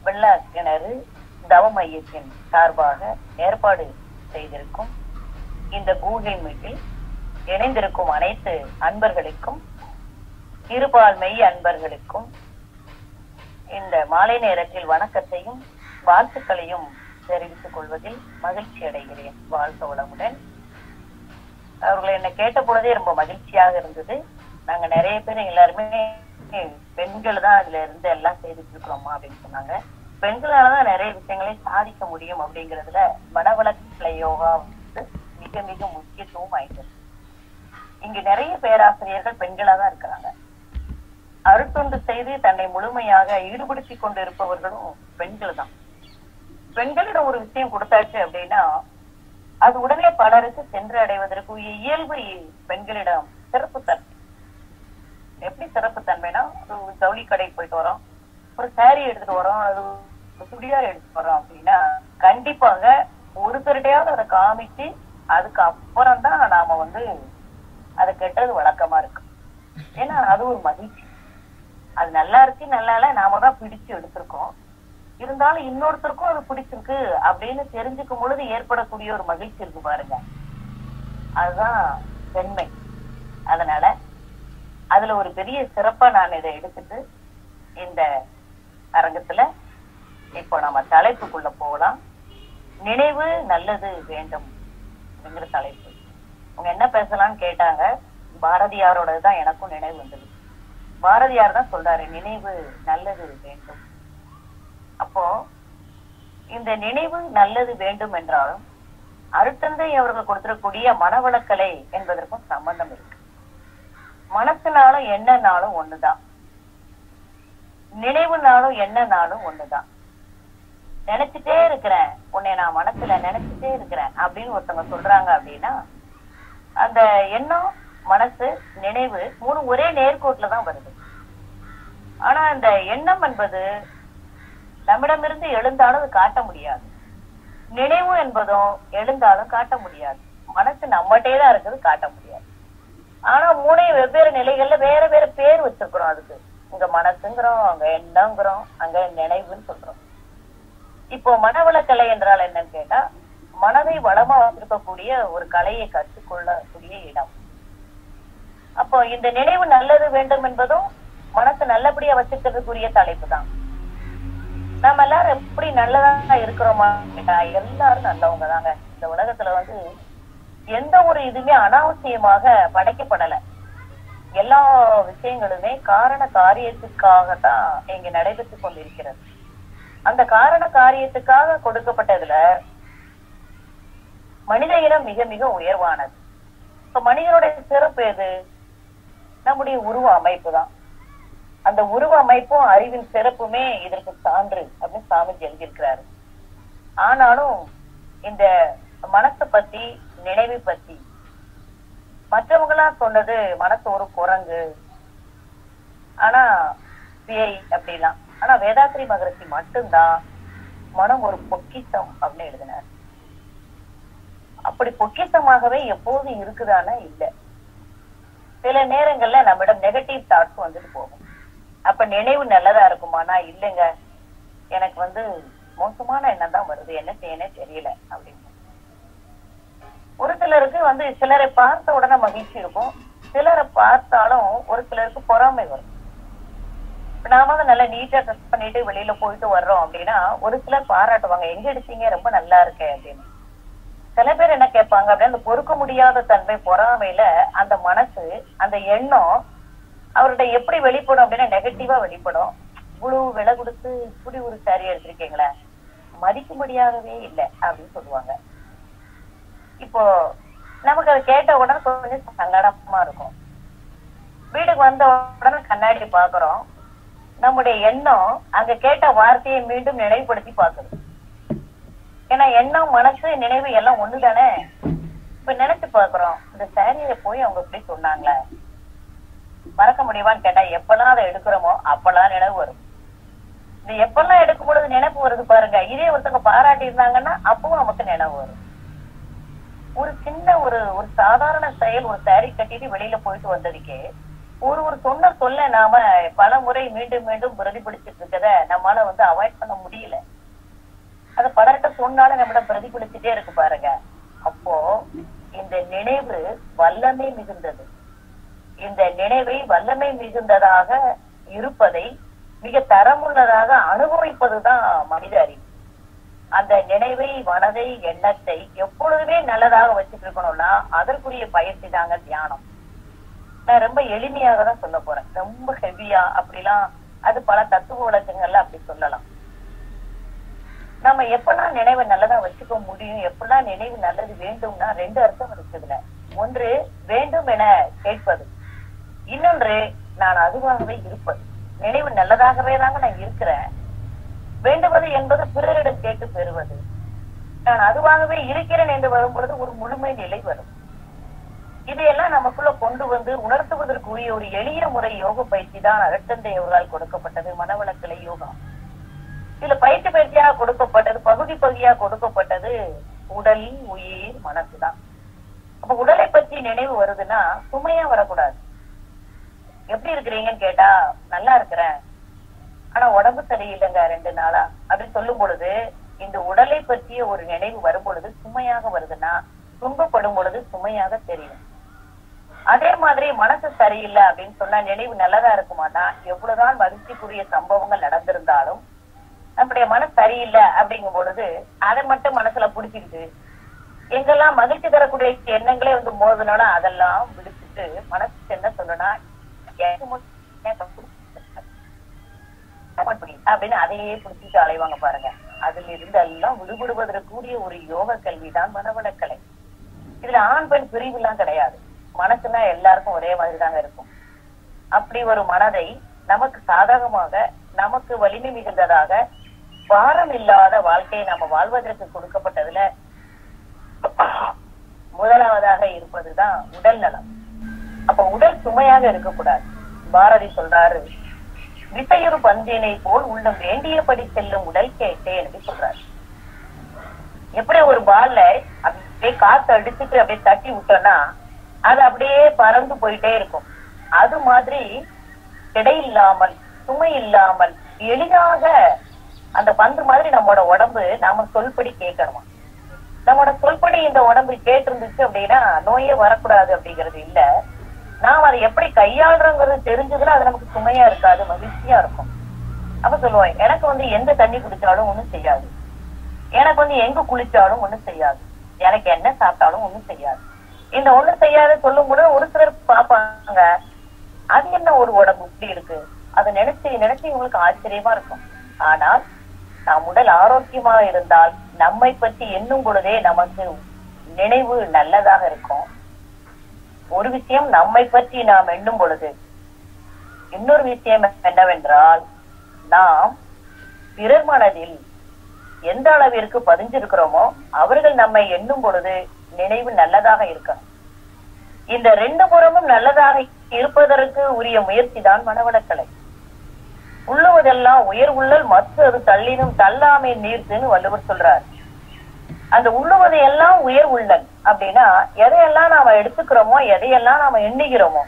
வெள்ளா கிணறு தவ மையத்தின் சார்பாக ஏற்பாடு செய்திருக்கும் இந்த கூகுள் மீட்டில் இணைந்திருக்கும் அனைத்து அன்பர்களுக்கும் இருபால் மெய் அன்பர்களுக்கும் இந்த மாலை நேரத்தில் வணக்கத்தையும் வாழ்த்துக்களையும் தெரிவித்துக் கொள்வதில் மகிழ்ச்சி அடைகிறேன் வாழ்க வளமுடன் அவர்கள் என்ன கேட்ட பொழுதே ரொம்ப மகிழ்ச்சியாக இருந்தது நாங்க நிறைய பேர் எல்லாருமே பெண்கள் தான் அதுல இருந்து எல்லாம் செய்துட்டு இருக்கிறோமா அப்படின்னு சொன்னாங்க பெண்களாலதான் நிறைய விஷயங்களை சாதிக்க முடியும் அப்படிங்கறதுல மனவளக்கலை யோகா வந்து மிக மிக முக்கியத்துவம் ஆயிட்டு இங்க நிறைய பேராசிரியர்கள் பெண்களா தான் இருக்கிறாங்க அருத்தொண்டு செய்து தன்னை முழுமையாக ஈடுபடுத்தி கொண்டு இருப்பவர்களும் பெண்கள் தான் பெண்களிடம் ஒரு விஷயம் கொடுத்தாச்சு அப்படின்னா அது உடனே பலருக்கு சென்று அடைவதற்கு இயல்பு பெண்களிடம் சிறப்பு தன்மை எப்படி சிறப்பு தன்மைனா ஒரு ஜவுளி கடைக்கு போயிட்டு வரோம் ஒரு saree எடுத்துட்டு வரோம் அது ஒரு சுடிதார் எடுத்துட்டு வரோம் அப்படின்னா கண்டிப்பாக ஒருத்தருடையாவது அதை காமிச்சு அதுக்கு அப்புறம் தான் நாம வந்து அதை கெட்டது வழக்கமா இருக்கு ஏன்னா அது ஒரு மகிழ்ச்சி அது நல்லா இருக்கு நல்லா இல்ல நாம தான் பிடிச்சு எடுத்திருக்கோம் இருந்தாலும் இன்னொருத்தருக்கும் அது பிடிச்சிருக்கு அப்படின்னு தெரிஞ்சுக்கும் பொழுது ஏற்படக்கூடிய ஒரு மகிழ்ச்சி இருக்கு பாருங்க அதுதான் பெண்மை அதனால அதுல ஒரு பெரிய சிறப்பா நான் இதை எடுத்துட்டு இந்த அரங்கத்துல இப்போ நம்ம தலைப்புக்குள்ள போகலாம் நினைவு நல்லது வேண்டும் அப்படிங்கிற தலைப்பு அவங்க என்ன பேசலாம்னு கேட்டாங்க பாரதியாரோட தான் எனக்கும் நினைவு வந்தது பாரதியார் தான் சொல்றாரு நினைவு நல்லது வேண்டும் அப்போ இந்த நினைவு நல்லது வேண்டும் என்றாலும் அருத்தந்தை அவர்கள் கொடுத்திருக்கக்கூடிய மனவளக்கலை என்பதற்கும் சம்பந்தம் இருக்கு மனசுனாலும் என்னன்னாலும் ஒண்ணுதான் நினைவுனாலும் என்னன்னாலும் ஒண்ணுதான் நினைச்சிட்டே இருக்கிறேன் உன்னை நான் மனசுல நினைச்சிட்டே இருக்கிறேன் அப்படின்னு ஒருத்தவங்க சொல்றாங்க அப்படின்னா அந்த எண்ணம் மனசு நினைவு மூணு ஒரே நேர்கோட்டுல தான் வருது ஆனா அந்த எண்ணம் என்பது நம்மிடமிருந்து எழுந்தாலும் அது காட்ட முடியாது நினைவு என்பதும் எழுந்தாலும் காட்ட முடியாது மனசு நம்மகிட்டே தான் இருக்குது காட்ட முடியாது ஆனா மூணையும் வெவ்வேறு நிலைகள்ல வேற வேற பேர் வச்சிருக்கிறோம் அதுக்கு இங்க மனசுங்கிறோம் அங்க எண்ணங்கிறோம் அங்க நினைவுன்னு சொல்றோம் இப்போ மனவளக்கலை என்றால் என்னன்னு கேட்டா மனதை வளமா வச்சிருக்கக்கூடிய ஒரு கலையை கற்றுக்கொள்ளக்கூடிய இடம் அப்போ இந்த நினைவு நல்லது வேண்டும் என்பதும் மனசு நல்லபடியா வச்சுக்கிறதுக்குரிய தலைப்பு தான் நம்ம எல்லாரும் எப்படி நல்லதா இருக்கிறோமா கேட்டா எல்லாரும் நல்லவங்க தாங்க இந்த உலகத்துல வந்து எந்த ஒரு இதுவுமே அனாவசியமாக படைக்கப்படல எல்லா விஷயங்களுமே காரண காரியத்துக்காகத்தான் இங்க நடைபெற்று கொண்டிருக்கிறது அந்த காரண காரியத்துக்காக கொடுக்கப்பட்டதுல மனித இனம் மிக மிக உயர்வானது இப்ப மனிதனுடைய சிறப்பு எது நம்முடைய உருவ அமைப்பு தான் அந்த உருவ அமைப்பும் அறிவின் சிறப்புமே இதற்கு சான்று அப்படின்னு சாமிஜி எழுதியிருக்கிறாரு ஆனாலும் இந்த மனசை பத்தி நினைவை பத்தி மற்றவங்களா சொன்னது மனசு ஒரு குரங்கு ஆனா பேய் அப்படிலாம் ஆனா வேதாத்ரி மகரிஷி மட்டும்தான் மனம் ஒரு பொக்கிஷம் அப்படின்னு எழுதினார் அப்படி பொக்கிஷமாகவே எப்போதும் இருக்குதானா இல்ல சில நேரங்கள்ல நம்மிடம் நெகட்டிவ் தாட்ஸ் வந்துட்டு போகும் அப்ப நினைவு நல்லதா இருக்குமானா இல்லைங்க எனக்கு வந்து மோசமான எண்ணம் தான் வருது என்ன செய்யணும் தெரியல அப்படின்னு ஒரு சிலருக்கு வந்து சிலரை பார்த்த உடனே மகிழ்ச்சி இருக்கும் சிலரை பார்த்தாலும் ஒரு சிலருக்கு பொறாமை வரும் இப்ப நாம வந்து நல்லா நீட்டா ட்ரெஸ் பண்ணிட்டு வெளியில போயிட்டு வர்றோம் அப்படின்னா ஒரு சிலர் பாராட்டுவாங்க எங்க எடுத்தீங்க ரொம்ப நல்லா இருக்கே அப்படின்னு சில பேர் என்ன கேட்பாங்க அப்படின்னா அந்த பொறுக்க முடியாத தன்மை பொறாமையில அந்த மனசு அந்த எண்ணம் அவர்கிட்ட எப்படி வெளிப்படும் அப்படின்னா நெகட்டிவா வெளிப்படும் இவ்வளவு விலை கொடுத்து இப்படி ஒரு சாரி எடுத்திருக்கீங்களே மதிக்கும்படியாகவே இல்லை அப்படின்னு சொல்லுவாங்க இப்போ நமக்கு அதை கேட்ட உடனே கொஞ்சம் சங்கடமா இருக்கும் வீட்டுக்கு வந்த உடனே கண்ணாடி பாக்குறோம் நம்முடைய எண்ணம் அங்க கேட்ட வார்த்தையை மீண்டும் நினைவுபடுத்தி பாக்குது ஏன்னா எண்ணம் மனசு நினைவு எல்லாம் ஒண்ணுதானே இப்ப நினைச்சு பாக்குறோம் இந்த சாரியை போய் அவங்க இப்படி சொன்னாங்களே மறக்க முடியுமான்னு கேட்டா எப்பெல்லாம் அதை எடுக்கிறோமோ அப்பெல்லாம் நினைவு வரும் இந்த எப்பெல்லாம் எடுக்கும் பொழுது நினைப்பு வருது பாருங்க இதே ஒருத்தவங்க பாராட்டி இருந்தாங்கன்னா அப்பவும் நமக்கு நினைவு வரும் ஒரு சின்ன ஒரு ஒரு சாதாரண செயல் ஒரு சாரி கட்டிட்டு வெளியில போயிட்டு வந்ததுக்கே ஒரு ஒரு சொன்ன சொல்ல நாம பல முறை மீண்டும் மீண்டும் பிரதிபலிச்சுட்டு இருக்கத நம்மால வந்து அவாய்ட் பண்ண முடியல அது பலர்கிட்ட சொன்னாலும் நம்மிடம் பிரதிபலிச்சுட்டே இருக்கு பாருங்க அப்போ இந்த நினைவு வல்லமை மிகுந்தது இந்த நினைவை வல்லமை மிகுந்ததாக இருப்பதை மிக தரமுள்ளதாக அனுபவிப்பதுதான் மனித அறிவு அந்த நினைவை மனதை எண்ணத்தை எப்பொழுதுமே நல்லதாக வச்சுட்டு இருக்கணும்னா அதற்குரிய பயிற்சி தாங்க தியானம் நான் ரொம்ப எளிமையாக தான் சொல்ல போறேன் ரொம்ப ஹெவியா அப்படிலாம் அது பல தத்துவ விளக்கங்கள்ல அப்படி சொல்லலாம் நம்ம எப்பெல்லாம் நினைவை நல்லதா வச்சுக்க முடியும் எப்பெல்லாம் நினைவு நல்லது வேண்டும்னா ரெண்டு அர்த்தம் இருக்குதுல ஒன்று வேண்டும் என கேட்பது இன்னொன்று நான் அதுவாகவே இருப்பது நினைவு நல்லதாகவே தாங்க நான் இருக்கிறேன் வேண்டுவது என்பது பிறரிடம் கேட்டு பெறுவது நான் அதுவாகவே இருக்கிறேன் என்று வரும் பொழுது ஒரு முழுமை நிலை வரும் இதையெல்லாம் நமக்குள்ள கொண்டு வந்து உணர்த்துவதற்குரிய ஒரு எளிய முறை யோக பயிற்சி தான் அரட்டந்தை அவர்களால் கொடுக்கப்பட்டது மனவளக்கலை யோகா இதுல பயிற்சி பயிற்சியாக கொடுக்கப்பட்டது பகுதி பகுதியாக கொடுக்கப்பட்டது உடல் உயிர் மனசுதான் அப்ப உடலை பற்றி நினைவு வருதுன்னா சுமையா வரக்கூடாது எப்படி இருக்கிறீங்கன்னு கேட்டா நல்லா இருக்கிறேன் ஆனா உடம்பு சரியில்லைங்க ரெண்டு நாளா அப்படின்னு சொல்லும் பொழுது இந்த உடலை பற்றிய ஒரு நினைவு வரும் பொழுது சுமையாக வருதுன்னா துன்பப்படும் பொழுது சுமையாக தெரியும் அதே மாதிரி மனசு சரியில்லை அப்படின்னு சொன்னா நினைவு நல்லதா இருக்குமானா எவ்வளவுதான் மகிழ்ச்சிக்குரிய சம்பவங்கள் நடந்திருந்தாலும் நம்முடைய மனசு சரியில்லை அப்படிங்கும் பொழுது அதை மட்டும் மனசுல புடிச்சுக்கிட்டு எங்கெல்லாம் மகிழ்ச்சி தரக்கூடிய எண்ணங்களே வந்து மோதுனாலும் அதெல்லாம் விடுத்துட்டு மனசுக்கு என்ன சொல்லணும்னா எனக்கு மட்டும் ஏன் தப்பு? அப்படின்னு அதையே பிடிச்சிட்டு அலைவாங்க பாருங்க அதுல இருந்து எல்லாம் விடுபடுவதற்குரிய ஒரு யோக கல்விதான் மனவளக்கலை இதுல ஆண் பெண் பிரிவு எல்லாம் கிடையாது மனசுனா எல்லாருக்கும் ஒரே மாதிரி தாங்க இருக்கும் அப்படி ஒரு மனதை நமக்கு சாதகமாக நமக்கு வலிமை மிகுந்ததாக பாரம் இல்லாத வாழ்க்கையை நம்ம வாழ்வதற்கு கொடுக்கப்பட்டதுல முதலாவதாக இருப்பதுதான் உடல் நலம் அப்ப உடல் சுமையாக இருக்கக்கூடாது பாரதி சொல்றாரு விசையொரு பந்தினை போல் உள்ளம் வேண்டியபடி செல்லும் உடல் கேட்டேன் என்று சொல்றாரு எப்படி ஒரு பால்ல அப்படியே காத்து அடிச்சுட்டு அப்படியே தட்டி விட்டோம்னா அது அப்படியே பறந்து போயிட்டே இருக்கும் அது மாதிரி எடை இல்லாமல் சுமை இல்லாமல் எளிதாக அந்த பந்து மாதிரி நம்மளோட உடம்பு நாம சொல்படி கேட்கணுமா நம்மளோட சொல்படி இந்த உடம்பு கேட்டிருந்துச்சு அப்படின்னா நோயே வரக்கூடாது அப்படிங்கிறது இல்ல நாம் அதை எப்படி கையாளுறோங்கிறது தெரிஞ்சதுன்னா அது நமக்கு சுமையா இருக்காது மகிழ்ச்சியா இருக்கும் அப்ப சொல்லுவோம் எனக்கு வந்து எந்த தண்ணி குடிச்சாலும் ஒண்ணும் செய்யாது எனக்கு வந்து எங்க குளிச்சாலும் ஒண்ணும் செய்யாது எனக்கு என்ன சாப்பிட்டாலும் ஒண்ணும் செய்யாது இந்த ஒண்ணு செய்யாத சொல்லும் கூட ஒரு சிலர் பார்ப்பாங்க அது என்ன ஒரு உடம்பு இப்படி இருக்கு அதை நினைச்சு நினைச்சு உங்களுக்கு ஆச்சரியமா இருக்கும் ஆனால் நாம் உடல் ஆரோக்கியமா இருந்தால் நம்மை பற்றி எண்ணும் பொழுதே நமக்கு நினைவு நல்லதாக இருக்கும் ஒரு விஷயம் நம்மை பற்றி நாம் எண்ணும் பொழுது இன்னொரு விஷயம் என்னவென்றால் நாம் பிறர் மனதில் எந்த அளவிற்கு பதிஞ்சிருக்கிறோமோ அவர்கள் நம்மை எண்ணும் பொழுது நினைவு நல்லதாக இருக்கணும் இந்த ரெண்டு புறமும் நல்லதாக இருப்பதற்கு உரிய முயற்சி தான் மனவளக்கலை உள்ளுவதெல்லாம் உயர் உள்ளல் மற்றது தள்ளினும் தள்ளாமை நீர்த்துன்னு வள்ளுவர் சொல்றார் அந்த உள்ளுவது எல்லாம் உயர் உள்ளல் அப்படின்னா எதையெல்லாம் நாம எடுத்துக்கிறோமோ எதையெல்லாம் நாம எண்ணுகிறோமோ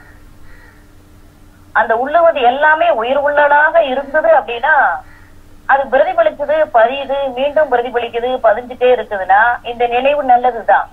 அந்த உள்ளுவது எல்லாமே உயிர் உள்ளலாக இருந்தது அப்படின்னா அது பிரதிபலிச்சது பதியுது மீண்டும் பிரதிபலிக்குது பதிஞ்சுட்டே இருக்குதுன்னா இந்த நினைவு நல்லதுதான்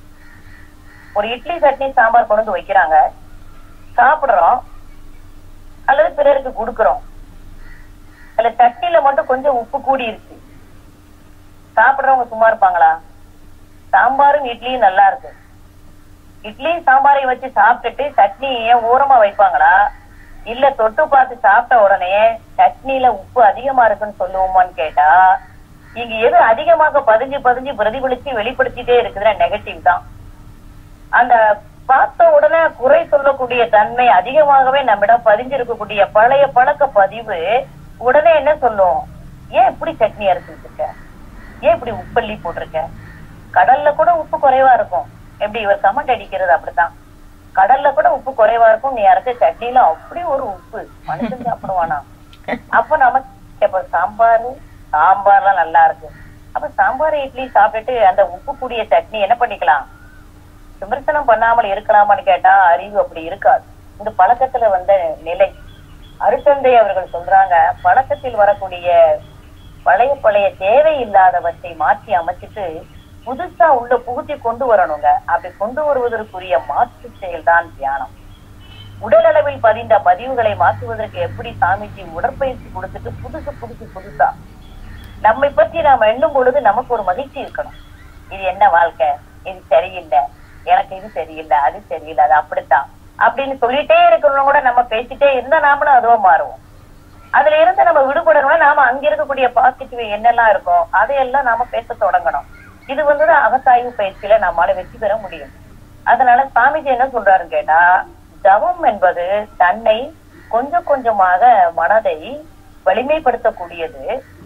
ஒரு இட்லி சட்னி சாம்பார் கொண்டு வந்து வைக்கிறாங்க சாப்பிடுறோம் அல்லது பிறருக்கு கொடுக்கிறோம் அதுல சட்னியில மட்டும் கொஞ்சம் உப்பு கூடி இருக்கு சாப்பிடுறவங்க சும்மா இருப்பாங்களா சாம்பாரும் இட்லியும் நல்லா இருக்கு இட்லி சாம்பாரை வச்சு சாப்பிட்டுட்டு சட்னி ஏன் ஓரமா வைப்பாங்களா இல்ல தொட்டு பார்த்து சாப்பிட்ட உடனே சட்னில உப்பு அதிகமா இருக்குன்னு சொல்லுவோமான்னு கேட்டா இங்க எது அதிகமாக பதிஞ்சு பதிஞ்சு பிரதிபலிச்சு வெளிப்படுத்திட்டே இருக்குதுன்னா நெகட்டிவ் தான் அந்த பார்த்த உடனே குறை சொல்லக்கூடிய தன்மை அதிகமாகவே நம்மிடம் பதிஞ்சிருக்கக்கூடிய பழைய பழக்க பதிவு உடனே என்ன சொல்லும் ஏன் இப்படி சட்னி அரைச்சு வச்சிருக்க ஏன் இப்படி உப்பள்ளி போட்டிருக்க கடல்ல கூட உப்பு குறைவா இருக்கும் எப்படி இவர் கமெண்ட் அடிக்கிறது அப்படித்தான் கடல்ல கூட உப்பு குறைவா இருக்கும் நீ அரைச்ச சட்னில அப்படி ஒரு உப்பு மனுஷன் சாப்பிடுவானா அப்ப நம்ம இப்ப சாம்பார் சாம்பார்லாம் நல்லா இருக்கு அப்ப சாம்பார் இட்லி சாப்பிட்டுட்டு அந்த உப்பு கூடிய சட்னி என்ன பண்ணிக்கலாம் விமர்சனம் பண்ணாமல் இருக்கலாமான்னு கேட்டா அறிவு அப்படி இருக்காது இந்த பழக்கத்துல வந்த நிலை அருத்தந்தை அவர்கள் சொல்றாங்க பழக்கத்தில் வரக்கூடிய பழைய பழைய தேவையில்லாதவற்றை மாற்றி அமைச்சிட்டு புதுசா உள்ள புகுத்தி கொண்டு வரணுங்க அப்படி கொண்டு வருவதற்குரிய மாற்று செயல்தான் தியானம் உடல் அளவில் பதிந்த பதிவுகளை மாற்றுவதற்கு எப்படி சாமிஜி உடற்பயிற்சி கொடுத்துட்டு புதுசு புதுசு புதுசா நம்மை பற்றி நாம் எண்ணும் பொழுது நமக்கு ஒரு மகிழ்ச்சி இருக்கணும் இது என்ன வாழ்க்கை இது சரியில்லை எனக்கு இது சரியில்லை அது சரியில்லை அது அப்படித்தான் அப்படின்னு சொல்லிட்டே இருக்கணும் கூட நம்ம பேசிட்டே இருந்தா நாமளும் அதுவா மாறுவோம் அதுல இருந்து நம்ம விடுபடணும்னா நாம அங்க இருக்கக்கூடிய பாசிட்டிவ் என்னெல்லாம் இருக்கோ அதையெல்லாம் நாம பேச தொடங்கணும் இது வந்து அகத்தாய்வு பயிற்சியில நம்மளால வெற்றி பெற முடியும் அதனால சாமிஜி என்ன சொல்றாருன்னு கேட்டா தவம் என்பது தன்னை கொஞ்சம் கொஞ்சமாக மனதை வலிமைப்படுத்தக்கூடியது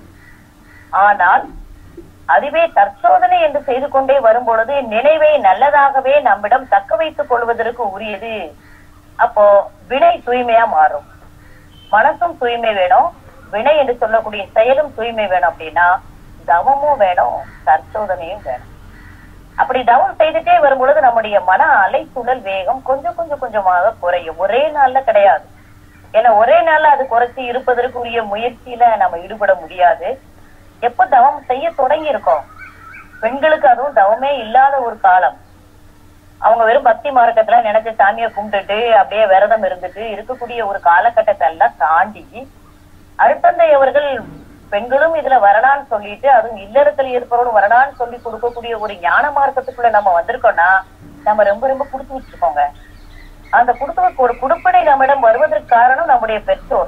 ஆனால் அதுவே தற்சோதனை என்று செய்து கொண்டே வரும் பொழுது நினைவை நல்லதாகவே நம்மிடம் தக்க வைத்துக் கொள்வதற்கு உரியது அப்போ வினை தூய்மையா மாறும் மனசும் தூய்மை வேணும் வினை என்று சொல்லக்கூடிய செயலும் தூய்மை வேணும் அப்படின்னா தவமும் வேணும் தற்சோதனையும் வேணும் அப்படி தவம் செய்துட்டே வரும் பொழுது நம்முடைய மன அலைச்சூழல் வேகம் கொஞ்சம் கொஞ்சம் கொஞ்சமாக குறையும் ஒரே நாள்ல கிடையாது ஏன்னா ஒரே நாள்ல அது குறைச்சி இருப்பதற்குரிய முயற்சியில நம்ம ஈடுபட முடியாது எப்ப தவம் செய்ய தொடங்கி இருக்கோம் பெண்களுக்கு அதுவும் தவமே இல்லாத ஒரு காலம் அவங்க வெறும் பக்தி மார்க்கத்துல நினைச்ச சாமியை கும்பிட்டுட்டு அப்படியே விரதம் இருந்துட்டு இருக்கக்கூடிய ஒரு காலகட்டத்தை எல்லாம் தாண்டி அருத்தந்தை அவர்கள் பெண்களும் இதுல வரலான்னு சொல்லிட்டு அதுவும் இல்லறத்துல இருப்பவர்களும் வரலான்னு சொல்லி கொடுக்கக்கூடிய ஒரு ஞான மார்க்கத்துக்குள்ள நம்ம வந்திருக்கோம்னா நம்ம ரொம்ப ரொம்ப கொடுத்து வச்சிருக்கோங்க அந்த கொடுத்து ஒரு குடுப்பனை நம்மிடம் வருவதற்கு காரணம் நம்முடைய பெற்றோர்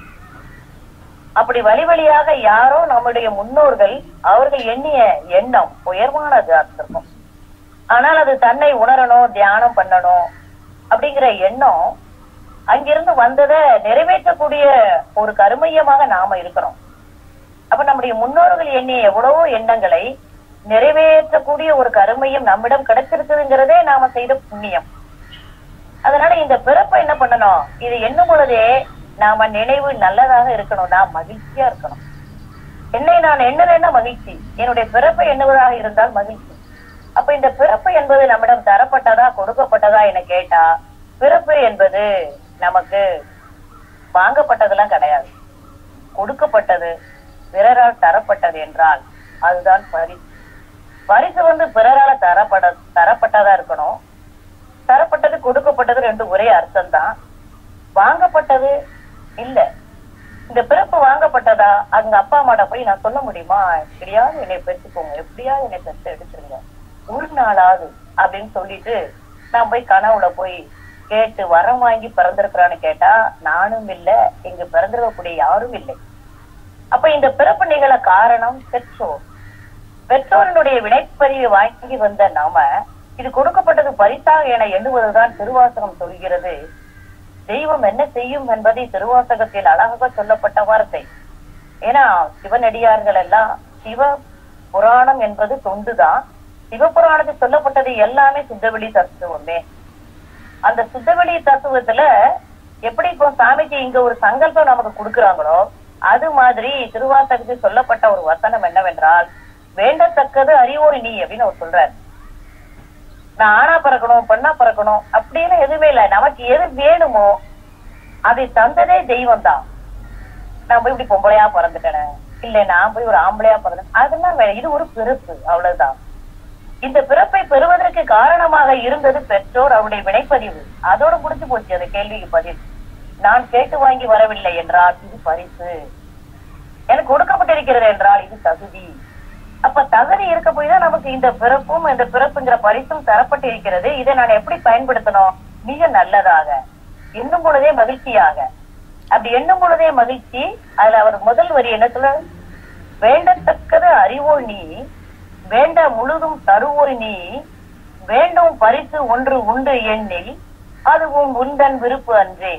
அப்படி வழி வழியாக யாரோ நம்முடைய முன்னோர்கள் அவர்கள் எண்ணிய எண்ணம் உயர்வானது இருக்கும் ஆனால் அது தன்னை உணரணும் தியானம் பண்ணணும் அப்படிங்கிற எண்ணம் அங்கிருந்து வந்ததை நிறைவேற்றக்கூடிய ஒரு கருமையமாக நாம இருக்கிறோம் அப்ப நம்முடைய முன்னோர்கள் எண்ணிய எவ்வளவோ எண்ணங்களை நிறைவேற்றக்கூடிய ஒரு கருமையும் நம்மிடம் கிடைச்சிருக்குதுங்கிறதே நாம செய்த புண்ணியம் அதனால இந்த பிறப்பை என்ன பண்ணணும் இது எண்ணும் பொழுதே நாம நினைவு நல்லதாக இருக்கணும்னா மகிழ்ச்சியா இருக்கணும் என்னை நான் எண்ணுறேன்னா மகிழ்ச்சி என்னுடைய பிறப்பை எண்ணுவதாக இருந்தால் மகிழ்ச்சி அப்ப இந்த பிறப்பு என்பது நம்மிடம் தரப்பட்டதா கொடுக்கப்பட்டதா என கேட்டா பிறப்பு என்பது நமக்கு வாங்கப்பட்டதெல்லாம் கிடையாது கொடுக்கப்பட்டது பிறரால் தரப்பட்டது என்றால் அதுதான் பரிசு பரிசு வந்து பிறரால தரப்பட தரப்பட்டதா இருக்கணும் தரப்பட்டது கொடுக்கப்பட்டது ரெண்டு ஒரே அர்த்தம் தான் வாங்கப்பட்டது இல்ல இந்த பிறப்பு வாங்கப்பட்டதா அங்க அப்பா அம்மாட்ட போய் நான் சொல்ல முடியுமா எப்படியாவது என்னை பெற்றுக்கோங்க எப்படியாவது என்னை பெற்று எடுத்துருங்க ஒரு நாளாவது அப்படின்னு சொல்லிட்டு நான் போய் கனவுல போய் கேட்டு வரம் வாங்கி பிறந்திருக்கிறான்னு கேட்டா நானும் இல்ல இங்க பிறந்திருக்கக்கூடிய யாரும் இல்லை அப்ப இந்த பிறப்பு நிகழ காரணம் பெற்றோர் பெற்றோரினுடைய வினைப்பதிவை வாங்கி வந்த நாம இது கொடுக்கப்பட்டது பரிசாக என எண்ணுவதுதான் திருவாசகம் சொல்கிறது தெய்வம் என்ன செய்யும் என்பதை திருவாசகத்தில் அழகாக சொல்லப்பட்ட வார்த்தை ஏன்னா சிவனடியார்கள் எல்லாம் சிவ புராணம் என்பது தொண்டுதான் சிவபுராணத்தில் சொல்லப்பட்டது எல்லாமே சுத்தவெளி தத்துவமே அந்த சுத்தவெளி தத்துவத்துல எப்படி இப்போ சாமிஜி இங்க ஒரு சங்கல்பம் நமக்கு கொடுக்குறாங்களோ அது மாதிரி திருவாசகத்தில் சொல்லப்பட்ட ஒரு வசனம் என்னவென்றால் வேண்டத்தக்கது அறிவோர் நீ அப்படின்னு அவர் சொல்றாரு நான் ஆணா பிறக்கணும் பெண்ணா பிறக்கணும் அப்படின்னு எதுவுமே இல்லை நமக்கு எது வேணுமோ அதை தந்ததே தெய்வம் தான் நான் போய் இப்படி பொம்பளையா பிறந்துட்டேனே இல்ல நான் போய் ஒரு ஆம்பளையா பிறந்தேன் அதெல்லாம் வேற இது ஒரு பிறப்பு அவ்வளவுதான் இந்த பிறப்பை பெறுவதற்கு காரணமாக இருந்தது பெற்றோர் அவருடைய வினைப்பதிவு அதோட முடிஞ்சு போச்சு அந்த கேள்விக்கு பதில் நான் கேட்டு வாங்கி வரவில்லை என்றால் இது பரிசு எனக்கு கொடுக்கப்பட்டிருக்கிறது என்றால் இது தகுதி அப்ப தகுதி இருக்க போய் தான் நமக்கு இந்த பிறப்பும் இந்த பிறப்புங்கிற பரிசும் தரப்பட்டு இருக்கிறது இதை நான் எப்படி பயன்படுத்தணும் மிக நல்லதாக எண்ணும் பொழுதே மகிழ்ச்சியாக அப்படி எண்ணும் பொழுதே மகிழ்ச்சி அதுல அவர் முதல் வரி என்ன சொல்ல வேண்டத்தக்கது அறிவோர் நீ வேண்ட முழுதும் தருவோர் நீ வேண்டும் பரிசு ஒன்று உண்டு எண்ணில் அதுவும் உந்தன் விருப்பு அன்றே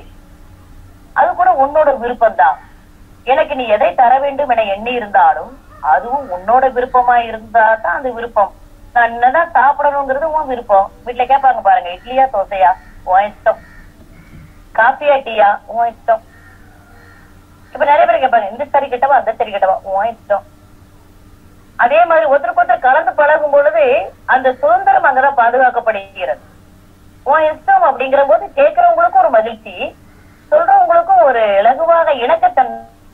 அது கூட உன்னோட விருப்பம்தான் எனக்கு நீ எதை தர வேண்டும் என எண்ணி இருந்தாலும் அதுவும் உன்னோட விருப்பமா இருந்தா தான் அந்த விருப்பம் நான் என்னதான் சாப்பிடணுங்கிறது உன் விருப்பம் வீட்டுல கேட்பாங்க பாருங்க இட்லியா தோசையா உன் இஷ்டம் காஃபியா டீயா உன் இஷ்டம் இப்ப நிறைய பேர் கேட்பாங்க இந்த சரி கிட்டவா அந்த சரி கிட்டவா உன் இஷ்டம் அதே மாதிரி ஒருத்தருக்கு ஒருத்தர் கலந்து பழகும் பொழுது அந்த சுதந்திரம் அங்கதான் பாதுகாக்கப்படுகிறது உன் இஷ்டம் அப்படிங்கிற போது கேட்கிறவங்களுக்கும் ஒரு மகிழ்ச்சி சொல்றவங்களுக்கும் ஒரு இலகுவாக இணக்கத்தன்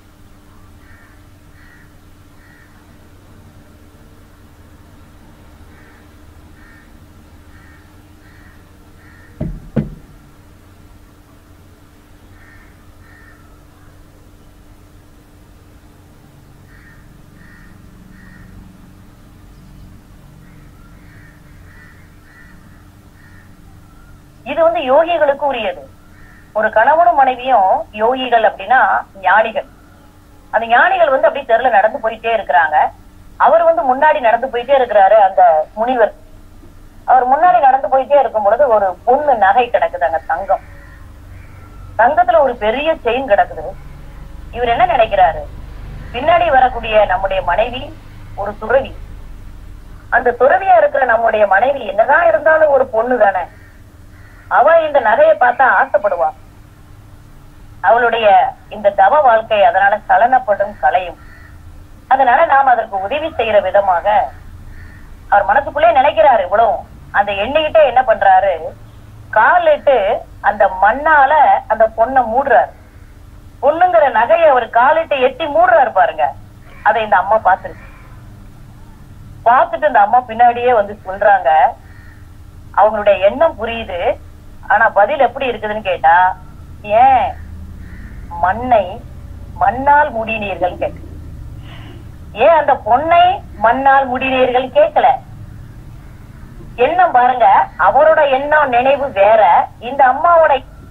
இது வந்து யோகிகளுக்கு உரியது ஒரு கணவனும் மனைவியும் யோகிகள் அப்படின்னா ஞானிகள் அந்த ஞானிகள் வந்து அப்படியே தெருல நடந்து போயிட்டே இருக்கிறாங்க அவர் வந்து முன்னாடி நடந்து போயிட்டே இருக்கிறாரு அந்த முனிவர் அவர் முன்னாடி நடந்து போயிட்டே இருக்கும் பொழுது ஒரு பொண்ணு நகை கிடக்குது அங்க தங்கம் தங்கத்துல ஒரு பெரிய செயின் கிடக்குது இவர் என்ன நினைக்கிறாரு பின்னாடி வரக்கூடிய நம்முடைய மனைவி ஒரு துறவி அந்த துறவியா இருக்கிற நம்முடைய மனைவி என்னதான் இருந்தாலும் ஒரு பொண்ணு தானே அவ இந்த நகையை பார்த்தா ஆசைப்படுவா அவளுடைய இந்த தவ வாழ்க்கை அதனால சலனப்படும் கலையும் அதனால நாம் அதற்கு உதவி செய்யற விதமாக அவர் மனசுக்குள்ளே நினைக்கிறாரு இவ்வளவும் அந்த எண்ணிக்கிட்டே என்ன பண்றாரு காலிட்டு அந்த மண்ணால அந்த பொண்ணை மூடுறாரு பொண்ணுங்கிற நகையை அவர் காலிட்டு எட்டி மூடுறாரு பாருங்க அதை இந்த அம்மா பாத்துருக்கு பார்த்துட்டு இந்த அம்மா பின்னாடியே வந்து சொல்றாங்க அவங்களுடைய எண்ணம் புரியுது ஆனா பதில் எப்படி இருக்குதுன்னு கேட்டா ஏன் மண்ணை மண்ணால் முடினீர்கள் கேட்டு ஏன் அந்த பொண்ணை மண்ணால் முடினீர்கள் கேட்கல எண்ணம் பாருங்க அவரோட எண்ணம் நினைவு வேற இந்த அம்மாவோட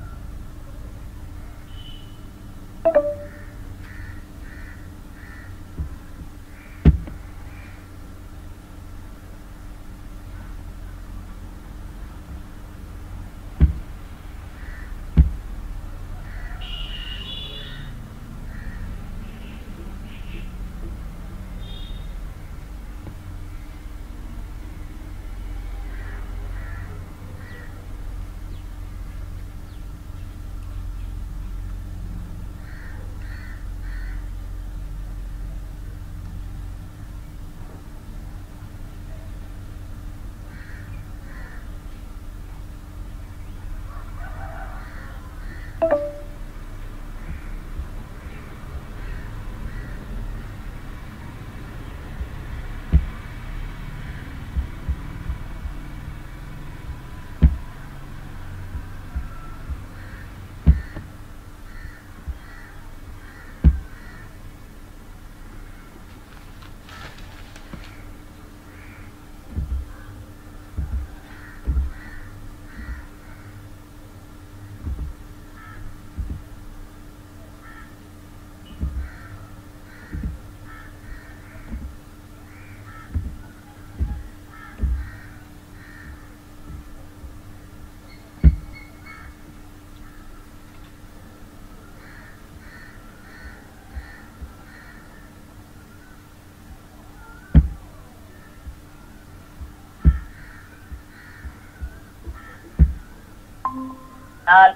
ஆனால்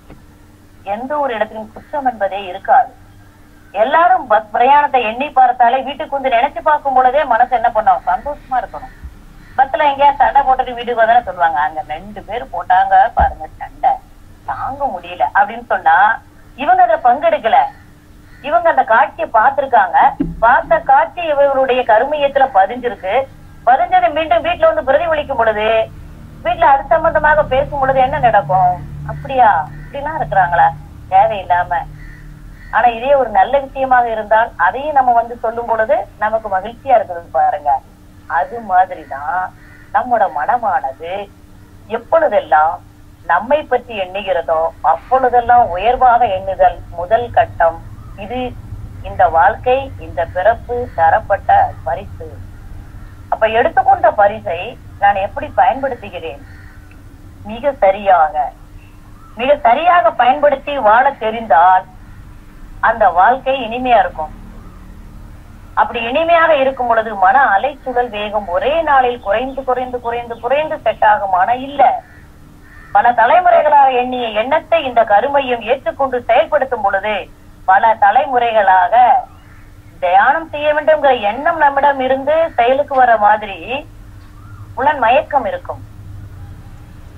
எந்த ஒரு இடத்திலும் குற்றம் என்பதே இருக்காது எல்லாரும் பஸ் பிரயாணத்தை எண்ணி பார்த்தாலே வீட்டுக்கு வந்து நினைச்சு பார்க்கும் பொழுதே மனசு என்ன பண்ணும் சந்தோஷமா இருக்கணும் பஸ்ல எங்கேயா சண்டை போட்டுட்டு வீட்டுக்கு வந்தாலும் சொல்லுவாங்க அங்க ரெண்டு பேர் போட்டாங்க பாருங்க சண்டை தாங்க முடியல அப்படின்னு சொன்னா இவங்க அதுல பங்கெடுக்கல இவங்க அந்த காட்சியை பார்த்திருக்காங்க பார்த்த காட்சி இவர்களுடைய கருமையத்துல பதிஞ்சிருக்கு பதிஞ்சதை மீண்டும் வீட்டுல வந்து பிரதிபலிக்கும் பொழுது வீட்டுல அது சம்பந்தமாக பேசும் பொழுது என்ன நடக்கும் அப்படியா இப்படிலாம் இருக்கிறாங்களா தேவையில்லாம ஆனா இதே ஒரு நல்ல விஷயமாக இருந்தால் அதையும் நம்ம வந்து சொல்லும் பொழுது நமக்கு மகிழ்ச்சியா இருக்குது பாருங்க அது மாதிரிதான் நம்மோட மனமானது எப்பொழுதெல்லாம் நம்மை பற்றி எண்ணுகிறதோ அப்பொழுதெல்லாம் உயர்வாக எண்ணுதல் முதல் கட்டம் இது இந்த வாழ்க்கை இந்த பிறப்பு தரப்பட்ட பரிசு அப்ப எடுத்துக்கொண்ட பரிசை நான் எப்படி பயன்படுத்துகிறேன் மிக சரியாக மிக சரியாக பயன்படுத்தி வாழ தெரிந்தால் அந்த வாழ்க்கை இனிமையா இருக்கும் அப்படி இனிமையாக இருக்கும் பொழுது மன அலைச்சுழல் வேகம் ஒரே நாளில் குறைந்து குறைந்து குறைந்து குறைந்து செட் ஆகுமான இல்ல பல தலைமுறைகளாக எண்ணிய எண்ணத்தை இந்த கருமையும் ஏற்றுக்கொண்டு செயல்படுத்தும் பொழுது பல தலைமுறைகளாக தியானம் செய்ய வேண்டும்ங்கிற எண்ணம் நம்மிடம் இருந்து செயலுக்கு வர மாதிரி புலன் மயக்கம் இருக்கும்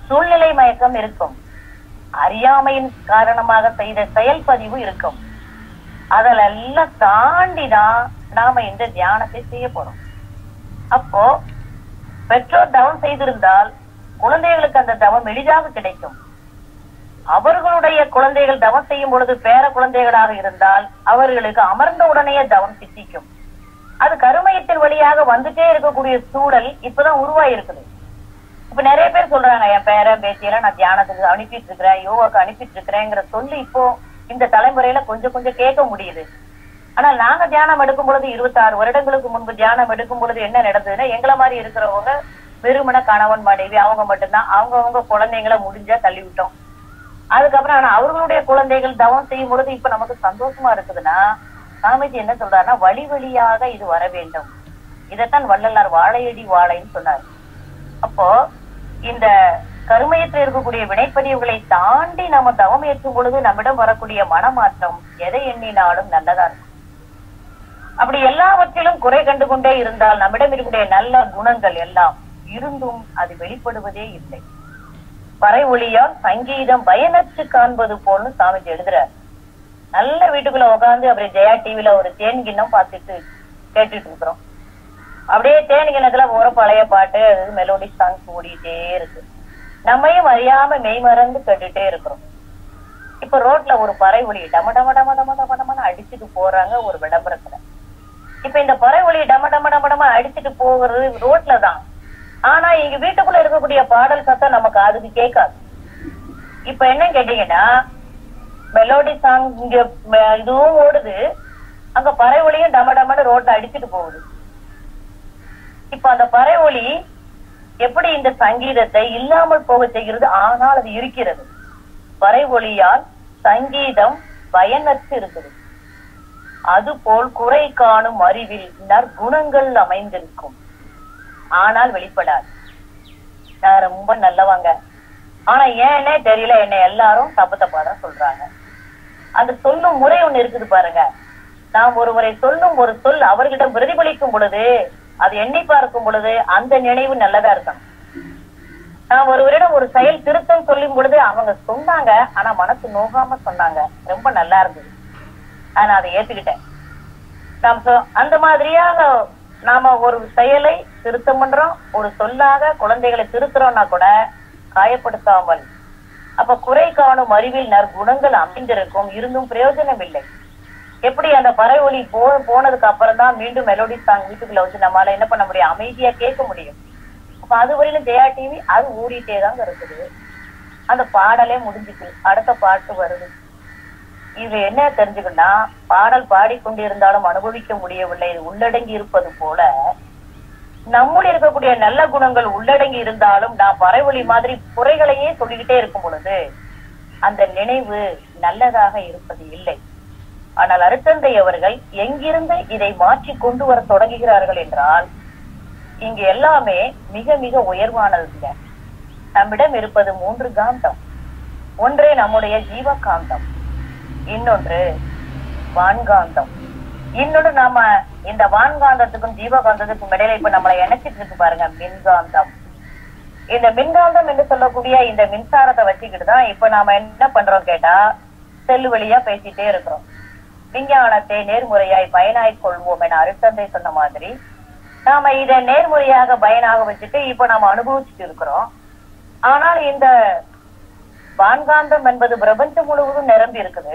சூழ்நிலை மயக்கம் இருக்கும் அறியாமையின் காரணமாக செய்த செயல்பதிவு இருக்கும் அதெல்லாம் தாண்டி தான் நாம இந்த தியானத்தை செய்ய போறோம் அப்போ பெற்றோர் தவம் செய்திருந்தால் குழந்தைகளுக்கு அந்த தவம் எளிதாக கிடைக்கும் அவர்களுடைய குழந்தைகள் தவம் செய்யும் பொழுது பேர குழந்தைகளாக இருந்தால் அவர்களுக்கு அமர்ந்த உடனேயே தவம் சித்திக்கும் அது கருமையத்தின் வழியாக வந்துட்டே இருக்கக்கூடிய சூழல் இப்பதான் உருவாயிருக்குது இப்ப நிறைய பேர் சொல்றாங்க என் பேர பேத்தியெல்லாம் நான் தியானத்துக்கு அனுப்பிட்டு இருக்கிறேன் யோகாக்கு அனுப்பிட்டு இருக்கிறேங்கிற சொல்லி இப்போ இந்த தலைமுறையில கொஞ்சம் கொஞ்சம் கேட்க முடியுது ஆனா நாங்க தியானம் எடுக்கும் பொழுது இருபத்தாறு வருடங்களுக்கு முன்பு தியானம் எடுக்கும் பொழுது என்ன நடந்ததுன்னா எங்களை மாதிரி இருக்கிறவங்க வெறுமன கணவன் மனைவி அவங்க மட்டும்தான் அவங்கவங்க குழந்தைங்களை முடிஞ்சா தள்ளி விட்டோம் அதுக்கப்புறம் ஆனா அவர்களுடைய குழந்தைகள் தவம் செய்யும் பொழுது இப்ப நமக்கு சந்தோஷமா இருக்குதுன்னா சாமிஜி என்ன சொல்றாருன்னா வழி வழியாக இது வர வேண்டும் இதைத்தான் வள்ளலார் வாழையடி வாழைன்னு சொன்னார் அப்போ இந்த கருமையத்தில் இருக்கக்கூடிய வினைப்பதிவுகளை தாண்டி நம்ம தவம் ஏற்றும் பொழுது நம்மிடம் வரக்கூடிய மனமாற்றம் எதை எண்ணினாலும் நல்லதா இருக்கும் அப்படி எல்லாவற்றிலும் குறை கண்டு கொண்டே இருந்தால் நம்மிடம் இருக்கக்கூடிய நல்ல குணங்கள் எல்லாம் இருந்தும் அது வெளிப்படுவதே இல்லை பறை ஒளியால் சங்கீதம் பயனற்று காண்பது போல்னு சாமிஜி எழுதுறார் நல்ல வீட்டுக்குள்ள உட்காந்து அப்படியே ஜெயா டிவில ஒரு தேன் கிண்ணம் பார்த்துட்டு கேட்டுட்டு இருக்கிறோம் அப்படியே தேன் கிண்ணத்துல ஒரு பழைய பாட்டு அது மெலோடி சாங்ஸ் ஓடிட்டே இருக்கு நம்மையும் அறியாம மெய் மறந்து கேட்டுட்டே இருக்கிறோம் இப்ப ரோட்ல ஒரு பறை ஒளி டம டம டம டம டம டமன்னு அடிச்சுட்டு போறாங்க ஒரு விளம்பரத்துல இப்ப இந்த பறை ஒளி டம டம டம டம அடிச்சுட்டு போகிறது ரோட்ல தான் ஆனா இங்க வீட்டுக்குள்ள இருக்கக்கூடிய பாடல் சத்தம் நமக்கு அதுக்கு கேட்காது இப்ப என்ன கேட்டீங்கன்னா மெலோடி சாங் இங்க ம- இதுவும் ஓடுது அங்க பறை ஒளியும் டம டமன்னு ரோட்ல அடிச்சுட்டு போகுது இப்ப அந்த பறை ஒளி எப்படி இந்த சங்கீதத்தை இல்லாமல் போக செய்கிறது ஆனால் அது இருக்கிறது பறை ஒளியால் சங்கீதம் பயனற்று இருக்குது அதுபோல் குறை காணும் அறிவில் நற்குணங்கள் அமைந்திருக்கும் ஆனால் வெளிப்படாது நான் ரொம்ப நல்லவங்க ஆனா ஏன்னே தெரியல என்னை எல்லாரும் தப்பு தப்பா தான் சொல்றாங்க அந்த சொல்லும் முறை ஒண்ணு இருக்குது பாருங்க நாம் ஒருவரை சொல்லும் ஒரு சொல் அவர்களிடம் பிரதிபலிக்கும் பொழுது அது எண்ணி பார்க்கும் பொழுது அந்த நினைவு நல்லதா இருக்கணும் நான் ஒருவரிடம் ஒரு செயல் திருத்தம் சொல்லும் பொழுது அவங்க சொன்னாங்க ஆனா மனசு நோகாம சொன்னாங்க ரொம்ப நல்லா இருந்தது நான் அதை ஏத்துக்கிட்டேன் நாம் சொ- அந்த மாதிரியாக நாம ஒரு செயலை திருத்தம் பண்றோம் ஒரு சொல்லாக குழந்தைகளை திருத்துறோம்னா கூட காயப்படுத்தாமல் அப்ப குறை காணும் அறிவில் நற்குணங்கள் அமைந்திருக்கும் இருந்தும் பிரயோஜனம் இல்லை எப்படி அந்த பறை ஒலி போ போனதுக்கு அப்புறம் தான் மீண்டும் மெலோடி சாங் வீட்டுக்குள்ள வச்சு நம்மளால என்ன பண்ண முடியும் அமைதியா கேட்க முடியும் அப்ப அது வரையிலும் ஜெயா டிவி அது ஓடிட்டே தாங்க இருக்குது அந்த பாடலே முடிஞ்சுச்சு அடுத்த பாட்டு வருது இது என்ன தெரிஞ்சுக்கணும்னா பாடல் பாடிக்கொண்டிருந்தாலும் அனுபவிக்க முடியவில்லை இது உள்ளடங்கி இருப்பது போல நம்முள் இருக்கக்கூடிய நல்ல குணங்கள் உள்ளடங்கி இருந்தாலும் நான் பறைவொலி மாதிரி குறைகளையே சொல்லிக்கிட்டே இருக்கும் பொழுது அந்த நினைவு நல்லதாக இருப்பது இல்லை ஆனால் அருத்தந்தை அவர்கள் எங்கிருந்து இதை மாற்றி கொண்டு வர தொடங்குகிறார்கள் என்றால் இங்கு எல்லாமே மிக மிக உயர்வானதுங்க நம்மிடம் இருப்பது மூன்று காந்தம் ஒன்று நம்முடைய ஜீவகாந்தம் இன்னொன்று வான்காந்தம் இன்னொன்று நாம இந்த வான்காந்தத்துக்கும் ஜீவகாந்தத்துக்கும் இடையில இப்ப நம்மளை இணைச்சிட்டு இருக்கு பாருங்க மின்காந்தம் இந்த மின்காந்தம் என்று சொல்லக்கூடிய இந்த மின்சாரத்தை வச்சுக்கிட்டு தான் இப்ப நாம என்ன பண்றோம் கேட்டா செல்லு வழியா பேசிட்டே இருக்கிறோம் விஞ்ஞானத்தை நேர்முறையாய் பயனாய் கொள்வோம் என அருத்தந்தை சொன்ன மாதிரி நாம இதை நேர்முறையாக பயனாக வச்சுட்டு இப்ப நாம அனுபவிச்சுட்டு இருக்கிறோம் ஆனால் இந்த வான்காந்தம் என்பது பிரபஞ்சம் முழுவதும் நிரம்பி இருக்குது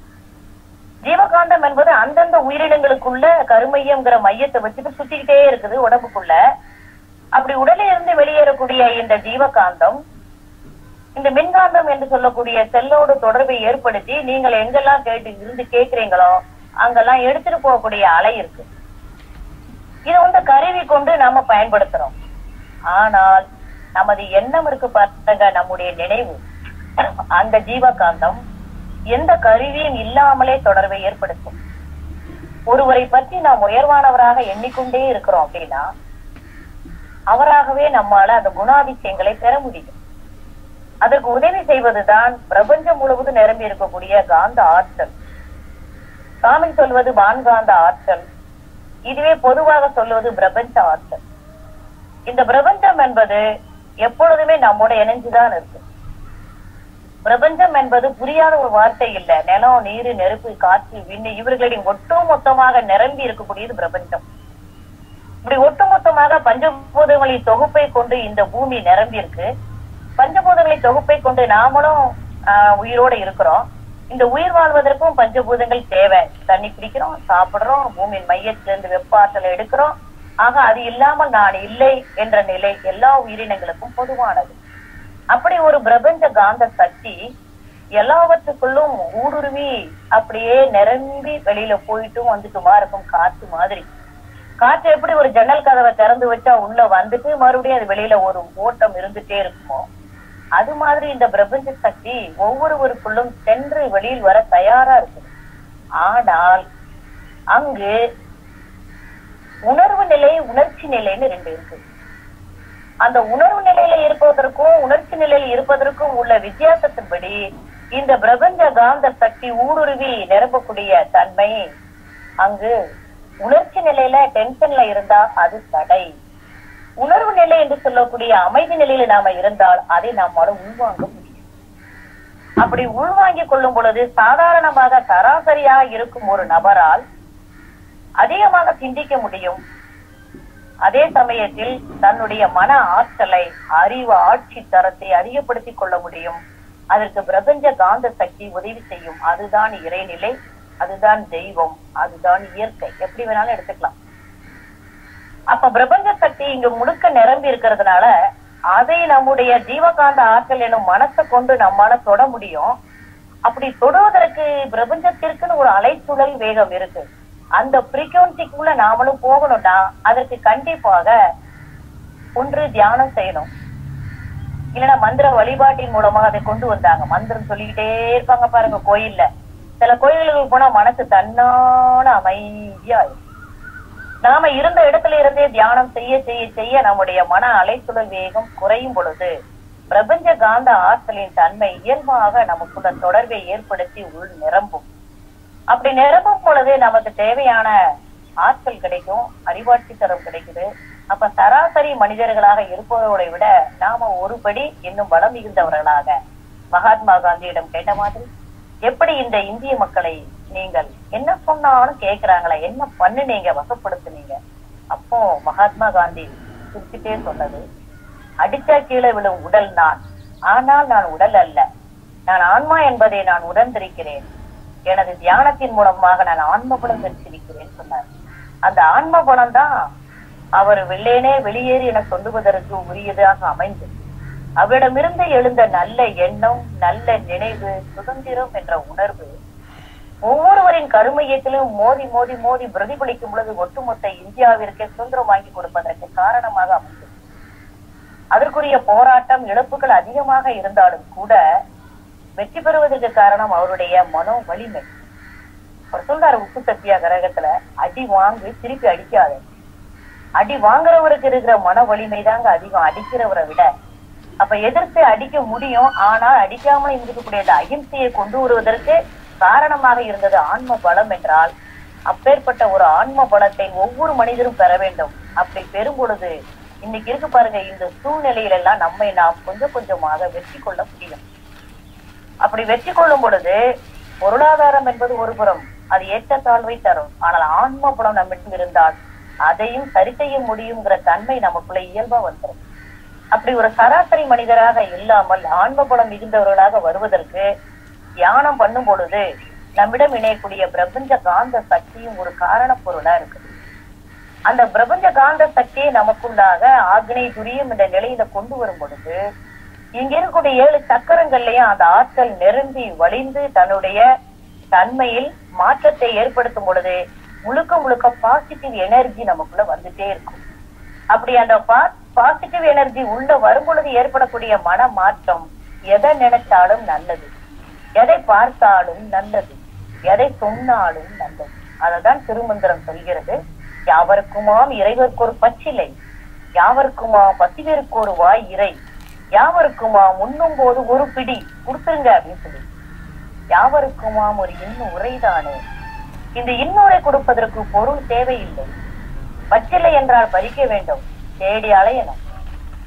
ஜீவகாந்தம் என்பது அந்தந்த உயிரினங்களுக்குள்ள கருமையம்ங்கிற மையத்தை வச்சுட்டு சுத்திக்கிட்டே இருக்குது உடம்புக்குள்ள அப்படி உடலில் இருந்து வெளியேறக்கூடிய இந்த ஜீவகாந்தம் இந்த மின்காந்தம் என்று சொல்லக்கூடிய செல்லோடு தொடர்பை ஏற்படுத்தி நீங்கள் எங்கெல்லாம் கேட்டு இருந்து கேட்கிறீங்களோ அங்கெல்லாம் எடுத்துட்டு போகக்கூடிய அலை இருக்கு இது வந்து கருவி கொண்டு நாம பயன்படுத்துறோம் ஆனால் நமது எண்ணம் இருக்கு பாருங்க நம்முடைய நினைவு அந்த ஜீவகாந்தம் எந்த கருவியும் இல்லாமலே தொடர்பை ஏற்படுத்தும் ஒருவரை பற்றி நாம் உயர்வானவராக எண்ணிக்கொண்டே இருக்கிறோம் அப்படின்னா அவராகவே நம்மால அந்த குணாதிசயங்களை பெற முடியும் அதற்கு உதவி செய்வதுதான் பிரபஞ்சம் முழுவதும் நிரம்பி இருக்கக்கூடிய காந்த ஆற்றல் சாமி சொல்வது வான்காந்த ஆற்றல் இதுவே பொதுவாக சொல்வது பிரபஞ்ச ஆற்றல் இந்த பிரபஞ்சம் என்பது எப்பொழுதுமே நம்மோட இணைஞ்சுதான் இருக்கு பிரபஞ்சம் என்பது புரியாத ஒரு வார்த்தை இல்ல நிலம் நீர் நெருப்பு காற்று விண்ணு இவர்களின் ஒட்டுமொத்தமாக நிரம்பி இருக்கக்கூடியது பிரபஞ்சம் இப்படி ஒட்டுமொத்தமாக பஞ்சபூதங்களின் தொகுப்பை கொண்டு இந்த பூமி நிரம்பி இருக்கு பஞ்சபூதங்களின் தொகுப்பை கொண்டு நாமளும் ஆஹ், உயிரோட இருக்கிறோம் இந்த உயிர் வாழ்வதற்கும் பஞ்சபூதங்கள் தேவை தண்ணி குடிக்கிறோம் சாப்பிடுறோம் பூமியின் மையத்திலிருந்து வெப்ப ஆற்றலை எடுக்கிறோம் ஆக அது இல்லாமல் நான் இல்லை என்ற நிலை எல்லா உயிரினங்களுக்கும் பொதுவானது அப்படி ஒரு பிரபஞ்ச காந்த சக்தி எல்லாவற்றுக்குள்ளும் ஊடுருவி அப்படியே நிரம்பி வெளியில போயிட்டும் வந்துட்டுமா இருக்கும் காத்து மாதிரி காற்று எப்படி ஒரு ஜன்னல் கதவை திறந்து வச்சா உள்ள வந்துட்டு மறுபடியும் அது வெளியில ஒரு ஓட்டம் இருந்துட்டே இருக்குமோ அது மாதிரி இந்த பிரபஞ்ச சக்தி ஒவ்வொருவருக்குள்ளும் சென்று வெளியில் வர தயாரா இருக்கு ஆனால் அங்கு உணர்வு நிலை உணர்ச்சி நிலைன்னு ரெண்டு இருக்கு அந்த உணர்வு நிலையில இருப்பதற்கும் உணர்ச்சி நிலையில இருப்பதற்கும் உள்ள வித்தியாசத்தின்படி இந்த பிரபஞ்ச காந்த சக்தி ஊடுருவி நிரப்பக்கூடிய தன்மை அங்கு உணர்ச்சி நிலையில டென்ஷன்ல இருந்தா அது தடை உணர்வு நிலை என்று சொல்லக்கூடிய அமைதி நிலையில நாம இருந்தால் அதை நம்மால உள்வாங்க முடியும் அப்படி உள்வாங்கிக் கொள்ளும் பொழுது சாதாரணமாக சராசரியாக இருக்கும் ஒரு நபரால் அதிகமாக சிந்திக்க முடியும் அதே சமயத்தில் தன்னுடைய மன ஆற்றலை அறிவு ஆட்சி தரத்தை அதிகப்படுத்திக் கொள்ள முடியும் அதற்கு பிரபஞ்ச காந்த சக்தி உதவி செய்யும் அதுதான் இறைநிலை அதுதான் தெய்வம் அதுதான் இயற்கை எப்படி வேணாலும் எடுத்துக்கலாம் அப்ப பிரபஞ்ச சக்தி இங்க முழுக்க நிரம்பி இருக்கிறதுனால அதை நம்முடைய ஜீவகாந்த ஆற்றல் எனும் மனசை கொண்டு நம்மால தொட முடியும் அப்படி தொடுவதற்கு பிரபஞ்சத்திற்குன்னு ஒரு அலைச்சுழல் வேகம் இருக்கு அந்த ஃப்ரீக்வன்சிக்குள்ள நாமளும் போகணும்னா அதற்கு கண்டிப்பாக ஒன்று தியானம் செய்யணும் இல்லைன்னா மந்திர வழிபாட்டின் மூலமாக அதை கொண்டு வந்தாங்க மந்திரம் சொல்லிக்கிட்டே இருப்பாங்க பாருங்க கோயில்ல சில கோயில்களுக்கு போனா மனசு தன்னான அமைதியா இருக்கும். நாம இருந்த இடத்துல இருந்தே தியானம் செய்ய செய்ய செய்ய நம்முடைய மன அலைச்சுழல் வேகம் குறையும் பொழுது பிரபஞ்ச காந்த ஆற்றலின் தன்மை இயல்பாக நமக்குள்ள தொடர்பை ஏற்படுத்தி உள் நிரம்பும் அப்படி நிரப்பும் பொழுது நமக்கு தேவையான ஆற்றல் கிடைக்கும் அறிவாட்சி தரம் கிடைக்குது அப்ப சராசரி மனிதர்களாக இருப்பவர்களை விட நாம ஒருபடி இன்னும் பலம் மிகுந்தவர்களாக மகாத்மா காந்தியிடம் கேட்ட மாதிரி எப்படி இந்த இந்திய மக்களை நீங்கள் என்ன சொன்னாலும் கேக்குறாங்களே என்ன பண்ணுனீங்க வசப்படுத்துனீங்க அப்போ மகாத்மா காந்தி சிரிச்சுட்டே சொன்னது அடிச்சா கீழே விழும் உடல் நான் ஆனால் நான் உடல் அல்ல நான் ஆன்மா என்பதை நான் உணர்ந்திருக்கிறேன் எனது தியானத்தின் மூலமாக நான் ஆன்ம பலம் பெற்றிருக்கிறேன் சொன்னார் அந்த ஆன்ம பலம் தான் அவர் வெள்ளேனே வெளியேறி என சொல்லுவதற்கு உரியதாக அமைந்தது அவரிடமிருந்து எழுந்த நல்ல எண்ணம் நல்ல நினைவு சுதந்திரம் என்ற உணர்வு ஒவ்வொருவரின் கருமையத்திலும் மோதி மோதி மோதி பிரதிபலிக்கும் பொழுது ஒட்டுமொத்த இந்தியாவிற்கு சுதந்திரம் வாங்கி கொடுப்பதற்கு காரணமாக அமைந்தது அதற்குரிய போராட்டம் இழப்புகள் அதிகமாக இருந்தாலும் கூட வெற்றி பெறுவதற்கு காரணம் அவருடைய மனோ வலிமை அவர் சொல்றாரு உப்பு சத்தியாகிரகத்துல அடி வாங்கி திருப்பி அடிக்காத அடி வாங்குறவருக்கு இருக்கிற மன வலிமை தாங்க அதிகம் அடிக்கிறவரை விட அப்ப எதிர்த்து அடிக்க முடியும் ஆனால் அடிக்காமல் இருக்கக்கூடிய அந்த அகிம்சையை கொண்டு வருவதற்கு காரணமாக இருந்தது ஆன்ம பலம் என்றால் அப்பேற்பட்ட ஒரு ஆன்ம பலத்தை ஒவ்வொரு மனிதரும் பெற வேண்டும் அப்படி பெறும் பொழுது இன்னைக்கு இருக்கு பாருங்க இந்த சூழ்நிலையில எல்லாம் நம்மை நாம் கொஞ்சம் கொஞ்சமாக வெற்றி கொள்ள முடியும் அப்படி வெற்றி கொள்ளும் பொழுது பொருளாதாரம் என்பது ஒரு புறம் அது ஏற்றத்தாழ்வை தரும் ஆனால் ஆன்ம பலம் நம்மிடம் இருந்தால் அதையும் சரி செய்ய முடியுங்கிற தன்மை நமக்குள்ள இயல்பா வந்துடும் அப்படி ஒரு சராசரி மனிதராக இல்லாமல் ஆன்ம பலம் மிகுந்தவர்களாக வருவதற்கு தியானம் பண்ணும் பொழுது நம்மிடம் இணையக்கூடிய பிரபஞ்ச காந்த சக்தியும் ஒரு காரண பொருளா இருக்குது அந்த பிரபஞ்ச காந்த சக்தியை நமக்குள்ளாக ஆக்னை துரியம் என்ற நிலையில கொண்டு வரும் பொழுது இங்க இருக்கக்கூடிய ஏழு சக்கரங்கள்லயும் அந்த ஆற்றல் நிரம்பி வழிந்து தன்னுடைய தன்மையில் மாற்றத்தை ஏற்படுத்தும் பொழுது முழுக்க முழுக்க பாசிட்டிவ் எனர்ஜி நமக்குள்ள வந்துட்டே இருக்கும் அப்படி அந்த பாசிட்டிவ் எனர்ஜி உள்ள வரும் பொழுது ஏற்படக்கூடிய மன மாற்றம் எதை நினைச்சாலும் நல்லது எதை பார்த்தாலும் நல்லது எதை சொன்னாலும் நல்லது அததான் திருமந்திரம் சொல்கிறது யாவருக்குமாம் இறைவருக்கு ஒரு பச்சிலை யாவருக்குமா பசிவருக்கு ஒரு வாய் இறை யாவருக்குமா உண்ணும் போது ஒரு பிடி கொடுத்துருங்க அப்படின்னு சொல்லி யாவருக்குமாம் ஒரு இன்னும் உரைதானே இந்த இன்னுரை கொடுப்பதற்கு பொருள் தேவையில்லை பச்சிலை என்றால் பறிக்க வேண்டும் தேடி அலையணும்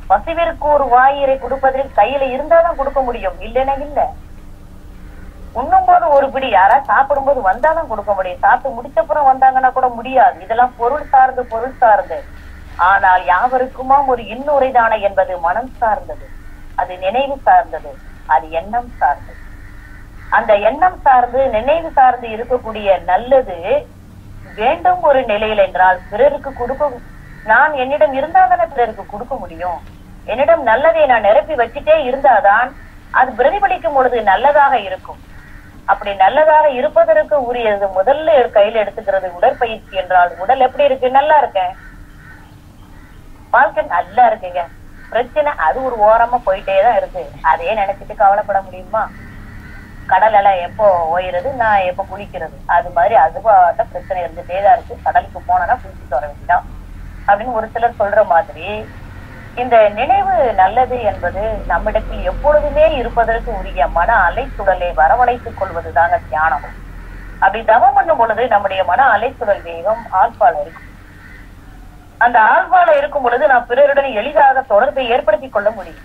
பசுவிற்கு ஒரு வாயிரை கொடுப்பதற்கு கையில இருந்தாதான் கொடுக்க முடியும் இல்லைன்னா இல்ல உண்ணும் போது ஒரு பிடி யாரா சாப்பிடும் போது வந்தாதான் கொடுக்க முடியும் சாப்பிட்டு முடிச்சப்புறம் வந்தாங்கன்னா கூட முடியாது இதெல்லாம் பொருள் சார்ந்து பொருள் சார்ந்து ஆனால் யாவருக்குமாம் ஒரு இன்னுரைதான என்பது மனம் சார்ந்தது அது நினைவு சார்ந்தது அது எண்ணம் சார்ந்தது அந்த எண்ணம் சார்ந்து நினைவு சார்ந்து இருக்கக்கூடிய நல்லது வேண்டும் ஒரு நிலையில் என்றால் பிறருக்கு கொடுக்க நான் என்னிடம் இருந்தாதானே பிறருக்கு கொடுக்க முடியும் என்னிடம் நல்லதை நான் நிரப்பி வச்சுட்டே இருந்தாதான் அது பிரதிபலிக்கும் பொழுது நல்லதாக இருக்கும் அப்படி நல்லதாக இருப்பதற்கு உரியது முதல்ல கையில எடுத்துக்கிறது உடற்பயிற்சி என்றால் உடல் எப்படி இருக்கு நல்லா இருக்கேன் வாழ்க்கை நல்லா இருக்குங்க பிரச்சனை அது ஒரு ஓரமா போயிட்டே தான் இருக்கு அதையே நினைச்சிட்டு கவலைப்பட முடியுமா கடல் எல்லாம் எப்போ ஓயிறது நான் எப்போ குளிக்கிறது அது மாதிரி அதுபாட்ட பிரச்சனை இருந்துட்டே தான் இருக்கு கடலுக்கு போனா குளிச்சுட்டு வர வேண்டியதான் அப்படின்னு ஒரு சிலர் சொல்ற மாதிரி இந்த நினைவு நல்லது என்பது நம்மிடத்தில் எப்பொழுதுமே இருப்பதற்கு உரிய மன அலைச்சுடலை வரவழைத்துக் கொள்வதுதாங்க தியானம் அப்படி தவம் பண்ணும் பொழுது நம்முடைய மன அலைச்சுடல் வேகம் ஆழ்பால இருக்கும் அந்த ஆழ்வால இருக்கும் பொழுது நாம் பிறருடன் எளிதாக தொடர்பை ஏற்படுத்திக் கொள்ள முடியும்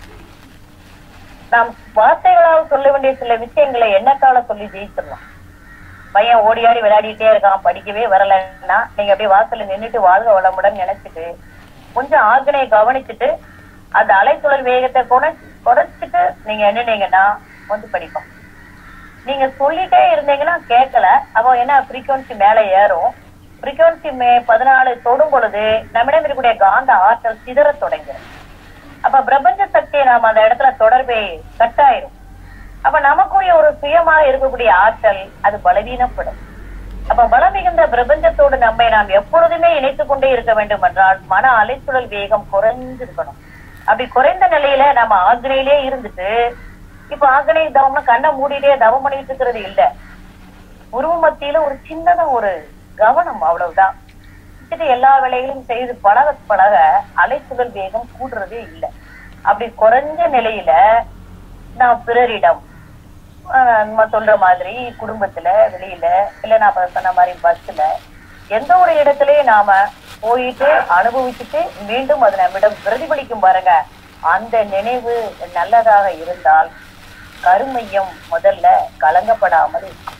நாம் வார்த்தைகளால் சொல்ல வேண்டிய சில விஷயங்களை எண்ணத்தால சொல்லி ஜெயிச்சிடலாம் பையன் ஓடி ஆடி விளையாடிட்டே இருக்கான் படிக்கவே வரலன்னா நீங்க அப்படியே வாசல்ல நின்னுட்டு வாழ்க வளமுடன் நினைச்சிட்டு கொஞ்சம் ஆர்கனையை கவனிச்சுட்டு அந்த அலைத்துழல் வேகத்தை குறை குறைச்சிட்டு நீங்க என்னன்னீங்கன்னா வந்து படிப்பான் நீங்க சொல்லிட்டே இருந்தீங்கன்னா கேட்கல அப்போ என்ன ஃப்ரீக்வன்சி மேல ஏறும் ஃப்ரீக்வன்சி மே பதினாலு தொடும் பொழுது நம்மிடம் இருக்கக்கூடிய காந்த ஆற்றல் சிதற தொடங்கும் அப்ப பிரபஞ்ச சக்தியை நாம அந்த இடத்துல தொடர்பை கட்டாயிரும் அப்ப நமக்குரிய ஒரு சுயமாக இருக்கக்கூடிய ஆற்றல் அது பலவீனப்படும் அப்ப பலம் மிகுந்த பிரபஞ்சத்தோடு நம்மை நாம் எப்பொழுதுமே இணைத்துக் கொண்டே இருக்க வேண்டும் என்றால் மன அலைச்சுழல் வேகம் குறைஞ்சு இருக்கணும் அப்படி குறைந்த நிலையில நம்ம ஆக்னையிலே இருந்துட்டு இப்ப ஆக்னை தவம்னா கண்ணை மூடிட்டே தவம் பண்ணிட்டு இருக்கிறது இல்ல உருவ மத்தியில ஒரு சின்னதா ஒரு கவனம் அவ்வளவுதான் இது எல்லா வேலைகளையும் செய்து பழக பழக அலைச்சுழல் வேகம் கூடுறதே இல்லை அப்படி குறைஞ்ச நிலையில நான் பிறரிடம் ஆஹ் நம்ம சொல்ற மாதிரி குடும்பத்துல வெளியில இல்ல நான் இப்ப சொன்ன மாதிரி பஸ்ல எந்த ஒரு இடத்துலயும் நாம போயிட்டு அனுபவிச்சுட்டு மீண்டும் அது நம்மிடம் பிரதிபலிக்கும் பாருங்க அந்த நினைவு நல்லதாக இருந்தால் கருமையம் முதல்ல கலங்கப்படாமல் இருக்கும்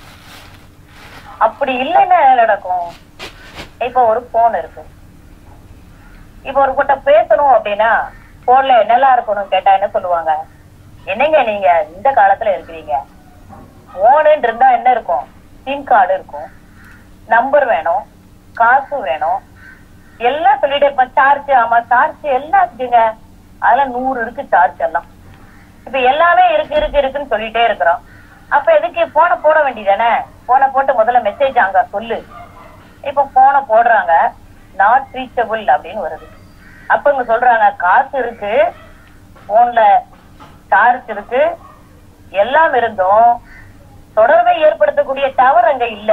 அப்படி இல்லைன்னா என்ன நடக்கும் இப்ப ஒரு போன் இருக்கு இப்ப ஒரு கூட்ட பேசணும் அப்படின்னா போன்ல என்னெல்லாம் இருக்கணும் கேட்டா என்ன சொல்லுவாங்க என்னங்க நீங்க இந்த காலத்துல இருக்கிறீங்க போனுன்னு இருந்தா என்ன இருக்கும் சிம் கார்டு இருக்கும் நம்பர் வேணும் காசு வேணும் எல்லாம் சொல்லிட்டே இருப்பேன் சார்ஜ் ஆமா சார்ஜ் எல்லாம் இருக்குங்க அதெல்லாம் நூறு இருக்கு சார்ஜ் எல்லாம் இப்ப எல்லாமே இருக்கு இருக்கு இருக்குன்னு சொல்லிட்டே இருக்கிறோம் அப்ப எதுக்கு போனை போட வேண்டியதானே போனை போட்டு முதல்ல மெசேஜ் அங்க சொல்லு இப்ப போனை போடுறாங்க நாட் ரீச்சபிள் அப்படின்னு வருது அப்ப இங்க சொல்றாங்க காசு இருக்கு போன்ல சார்ஜ் இருக்கு எல்லாம் இருந்தும் தொடர்பை ஏற்படுத்தக்கூடிய டவர் அங்க இல்ல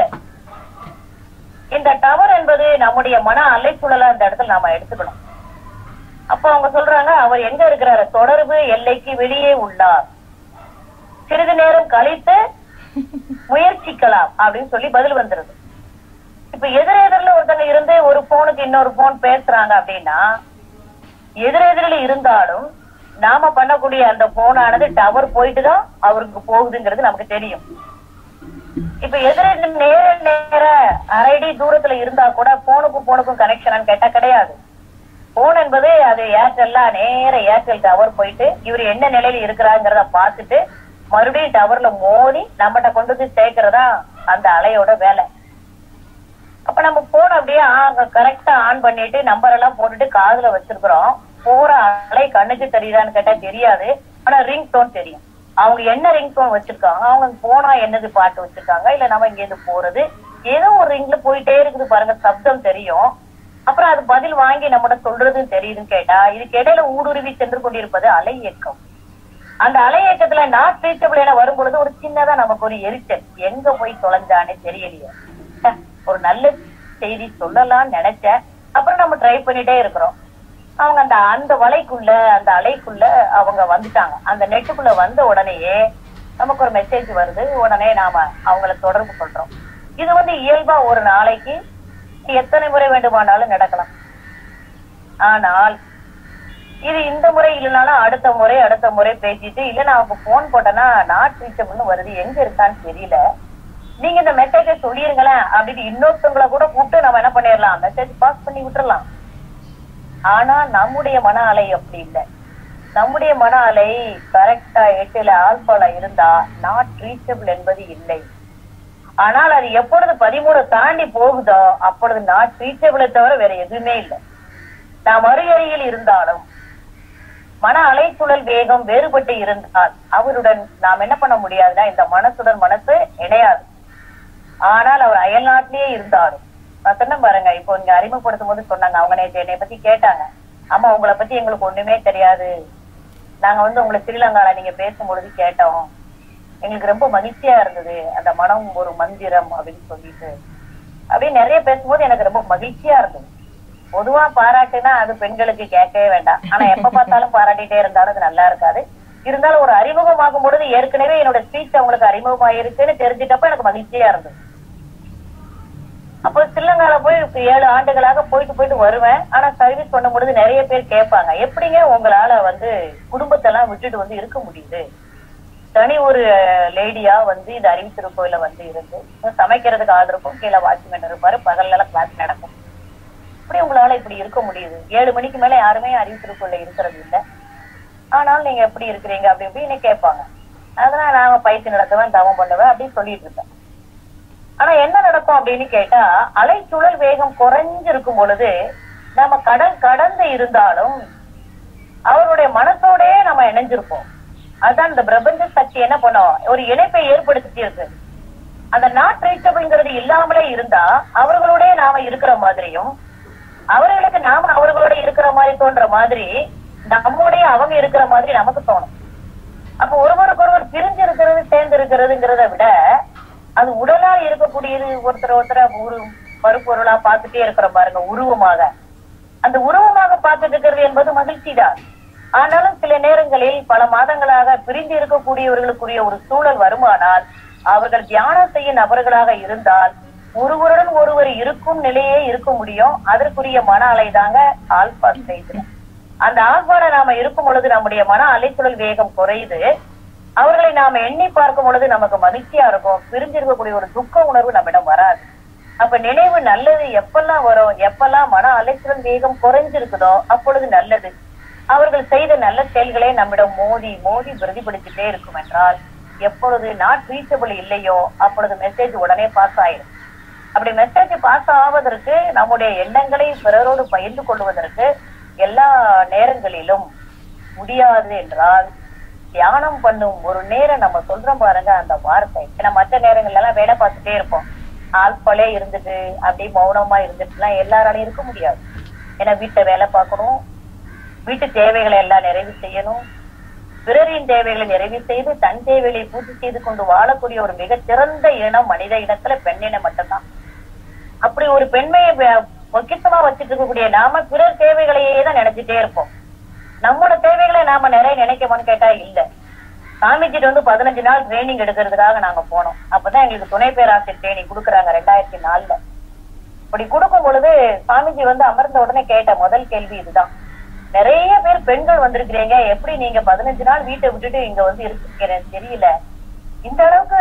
இந்த டவர் என்பது நம்முடைய மன அலைச்சூழலா இந்த இடத்துல நாம எடுத்துக்கணும் அப்ப அவங்க சொல்றாங்க அவர் எங்க இருக்கிறாரு தொடர்பு எல்லைக்கு வெளியே உள்ளார் சிறிது நேரம் கழித்து முயற்சிக்கலாம் அப்படின்னு சொல்லி பதில் வந்துருது இப்ப எதிர் எதிரில ஒருத்தங்க இருந்து ஒரு போனுக்கு இன்னொரு போன் பேசுறாங்க அப்படின்னா எதிர் எதிரில இருந்தாலும் நாம பண்ணக்கூடிய அந்த போனானது டவர் போயிட்டு தான் அவருக்கு போகுதுங்கிறது நமக்கு தெரியும் இப்ப எதிர நேர நேர அரைடி தூரத்துல இருந்தா கூட போனுக்கும் போனுக்கும் கனெக்ஷனான்னு கேட்டா கிடையாது போன் என்பது அது ஏர்டெல்லா நேர ஏர்டெல் டவர் போயிட்டு இவர் என்ன நிலையில இருக்கிறாங்கிறத பார்த்துட்டு மறுபடியும் டவர்ல மோதி நம்மகிட்ட கொண்டு வந்து சேர்க்கறதா அந்த அலையோட வேலை அப்ப நம்ம போன் அப்படியே கரெக்டா ஆன் பண்ணிட்டு நம்பர் எல்லாம் போட்டுட்டு காதுல வச்சிருக்கிறோம் போற அலை கண்ணுக்கு தெரியுதான்னு கேட்டா தெரியாது ஆனா ரிங் டோன் தெரியும் அவங்க என்ன ரிங் டோன் வச்சிருக்காங்க அவங்க போனா என்னது பாட்டு வச்சிருக்காங்க இல்ல நம்ம இங்க இருந்து போறது ஏதோ ஒரு ரிங்ல போயிட்டே இருக்குது பாருங்க சப்தம் தெரியும் அப்புறம் அது பதில் வாங்கி நம்மட சொல்றதும் தெரியுதுன்னு கேட்டா இதுக்கு இடையில ஊடுருவி சென்று கொண்டிருப்பது அலை இயக்கம் அந்த அலை இயக்கத்துல நாட் ரீச்சபிள் என வரும் பொழுது ஒரு சின்னதா நமக்கு ஒரு எரிச்சல் எங்க போய் தொலைஞ்சானே தெரியலையே ச்சே, ஒரு நல்ல செய்தி சொல்லலாம்னு நினைச்சேன் அப்புறம் நம்ம ட்ரை பண்ணிட்டே இருக்கிறோம் அவங்க அந்த அந்த வலைக்குள்ள அந்த அலைக்குள்ள அவங்க வந்துட்டாங்க அந்த நெட்டுக்குள்ள வந்த உடனேயே நமக்கு ஒரு மெசேஜ் வருது உடனே நாம அவங்கள தொடர்பு கொள்றோம் இது வந்து இயல்பா ஒரு நாளைக்கு எத்தனை முறை வேண்டுமானாலும் நடக்கலாம் ஆனால் இது இந்த முறை இல்லைனாலும் அடுத்த முறை அடுத்த முறை பேசிட்டு இல்ல நான் அவங்க போன் போட்டேன்னா நாட் ரீச்சபிள்னு வருது எங்க இருக்கான்னு தெரியல நீங்க இந்த மெசேஜ சொல்லிருங்களேன் அப்படின்னு இன்னொருத்தவங்களை கூட கூப்பிட்டு நம்ம என்ன பண்ணிடலாம் மெசேஜ் பாஸ் பண்ணி விட்டுறலாம் ஆனா நம்முடைய மன அலை அப்படி இல்லை நம்முடைய மன அலை கரெக்டா எட்டுல ஆல்பால இருந்தா நாட் ரீச்சபிள் என்பது இல்லை ஆனால் அது எப்பொழுது பதிமூணு தாண்டி போகுதோ அப்பொழுது நாட் ரீச்சபிளை தவிர வேற எதுவுமே இல்லை நாம் அருகருகில் இருந்தாலும் மன அலைச்சுழல் வேகம் வேறுபட்டு இருந்தால் அவருடன் நாம் என்ன பண்ண முடியாதுன்னா இந்த மனசுடன் மனசு இணையாது ஆனால் அவர் அயல் நாட்டிலேயே இருந்தாலும் நான் சொன்னேன் பாருங்க இப்போ இங்க அறிமுகப்படுத்தும் போது சொன்னாங்க அவங்க நேற்று என்னை பத்தி கேட்டாங்க அம்மா உங்களை பத்தி எங்களுக்கு ஒண்ணுமே தெரியாது நாங்க வந்து உங்களை ஸ்ரீலங்கால நீங்க பேசும்பொழுது கேட்டோம் எங்களுக்கு ரொம்ப மகிழ்ச்சியா இருந்தது அந்த மனம் ஒரு மந்திரம் அப்படின்னு சொல்லிட்டு அப்படின்னு நிறைய பேசும்போது எனக்கு ரொம்ப மகிழ்ச்சியா இருந்தது பொதுவா பாராட்டுனா அது பெண்களுக்கு கேட்கவே வேண்டாம் ஆனா எப்ப பார்த்தாலும் பாராட்டிட்டே இருந்தாலும் அது நல்லா இருக்காது இருந்தாலும் ஒரு அறிமுகமாகும் பொழுது ஏற்கனவே என்னோட ஸ்பீச் அவங்களுக்கு அறிமுகமாயிருக்குன்னு தெரிஞ்சிட்டப்ப எனக்கு மகிழ்ச்சியா இருந்தது அப்போ ஸ்ரீலங்கால போய் இப்ப ஏழு ஆண்டுகளாக போயிட்டு போயிட்டு வருவேன் ஆனா சர்வீஸ் பண்ணும் பொழுது நிறைய பேர் கேட்பாங்க எப்படிங்க உங்களால வந்து குடும்பத்தெல்லாம் விட்டுட்டு வந்து இருக்க முடியுது தனி ஒரு லேடியா வந்து இந்த அறிவித்திருக்கோயில வந்து இருந்து சமைக்கிறதுக்கு ஆள் இருக்கும் கீழே வாட்ச்மேன் இருப்பாரு பகல்ல எல்லாம் கிளாஸ் நடக்கும் இப்படி உங்களால இப்படி இருக்க முடியுது ஏழு மணிக்கு மேல யாருமே அறிவித்திருக்கோயில இருக்கிறது இல்ல ஆனால் நீங்க எப்படி இருக்கிறீங்க அப்படி இப்படின்னு கேட்பாங்க அதனால நாங்க பயிற்சி நடத்துவேன் தவம் பண்ணுவேன் அப்படின்னு சொல்லிட்டு இருப்பேன் ஆனா என்ன நடக்கும் அப்படின்னு கேட்டா அலைச்சுழல் வேகம் குறைஞ்சிருக்கும் பொழுது நம்ம கடல் கடந்து இருந்தாலும் அவருடைய மனசோடயே நம்ம இணைஞ்சிருப்போம் அதான் இந்த பிரபஞ்ச சக்தி என்ன பண்ணும் ஒரு இணைப்பை ஏற்படுத்திட்டு இருக்கு அந்த நாட் ரீச்சபிள்ங்கிறது இல்லாமலே இருந்தா அவர்களோடய நாம இருக்கிற மாதிரியும் அவர்களுக்கு நாம அவர்களோட இருக்கிற மாதிரி தோன்ற மாதிரி நம்முடைய அவங்க இருக்கிற மாதிரி நமக்கு தோணும் அப்ப ஒருவருக்கு ஒருவர் பிரிஞ்சு இருக்கிறது சேர்ந்து இருக்கிறதுங்கிறத விட அது உடலா இருக்கக்கூடியது ஒருத்தர் ஒருத்தர் ஒரு பருப்பொருளா பார்த்துட்டே இருக்கிற பாருங்க உருவமாக அந்த உருவமாக பார்த்துட்டு இருக்கிறது என்பது மகிழ்ச்சி தான் ஆனாலும் சில நேரங்களில் பல மாதங்களாக பிரிந்து இருக்கக்கூடியவர்களுக்குரிய ஒரு சூழல் வருமானால் அவர்கள் தியானம் செய்ய நபர்களாக இருந்தால் ஒருவருடன் ஒருவர் இருக்கும் நிலையே இருக்க முடியும் அதற்குரிய மன அலை தாங்க ஆல்பா ஸ்டேஜ் அந்த ஆல்பால நாம இருக்கும் பொழுது நம்முடைய மன அலைச்சுழல் வேகம் குறையுது அவர்களை நாம எண்ணி பார்க்கும் பொழுது நமக்கு மகிழ்ச்சியா இருக்கும் பிரிஞ்சிருக்கக்கூடிய ஒரு துக்க உணர்வு நம்மிடம் வராது அப்ப நினைவு நல்லது எப்பெல்லாம் வரும் எப்பெல்லாம் மன அலைச்சல் வேகம் குறைஞ்சிருக்குதோ அப்பொழுது நல்லது அவர்கள் செய்த நல்ல செயல்களே நம்மிடம் மோதி மோதி பிரதிபலிச்சுட்டே இருக்கும் என்றால் எப்பொழுது நாட் ரீச்சபிள் இல்லையோ அப்பொழுது மெசேஜ் உடனே பாஸ் ஆயிடும் அப்படி மெசேஜ் பாஸ் ஆவதற்கு நம்முடைய எண்ணங்களை பிறரோடு பகிர்ந்து கொள்வதற்கு எல்லா நேரங்களிலும் முடியாது என்றால் தியானம் பண்ணும் ஒரு நேரம் நம்ம சொல்றோம் பாருங்க அந்த வார்த்தை ஏன்னா மற்ற நேரங்கள்ல எல்லாம் வேலை பார்த்துட்டே இருப்போம் ஆள்பலே இருந்துட்டு அப்படியே மௌனமா இருந்துட்டு எல்லாம் எல்லாராலையும் இருக்க முடியாது ஏன்னா வீட்டை வேலை பார்க்கணும் வீட்டு தேவைகளை எல்லாம் நிறைவு செய்யணும் பிறரின் தேவைகளை நிறைவு செய்து தன் தேவைகளை பூர்த்தி செய்து கொண்டு வாழக்கூடிய ஒரு மிகச் சிறந்த இனம் மனித இனத்துல பெண்ணினம் மட்டும்தான் அப்படி ஒரு பெண்மையை வ- பொக்கிஷமா வச்சுட்டு இருக்கக்கூடிய நாம பிறர் தேவைகளையே தான் நினைச்சிட்டே இருப்போம் நம்மளோட தேவைகளை நாம நிறைய நினைக்கணும்னு கேட்டா இல்ல சாமிஜிட்டு வந்து பதினஞ்சு நாள் ட்ரைனிங் எடுக்கிறதுக்காக நாங்க போனோம் அப்பதான் எங்களுக்கு துணை பேராசிரியர் ட்ரைனிங் கொடுக்குறாங்க ரெண்டாயிரத்தி நாலுல அப்படி கொடுக்கும் பொழுது சாமிஜி வந்து அமர்ந்த உடனே கேட்ட முதல் கேள்வி இதுதான் நிறைய பேர் பெண்கள் வந்திருக்கிறீங்க எப்படி நீங்க பதினஞ்சு நாள் வீட்டை விட்டுட்டு இங்க வந்து இருக்கீங்க எனக்கு தெரியல இந்த அளவுக்கு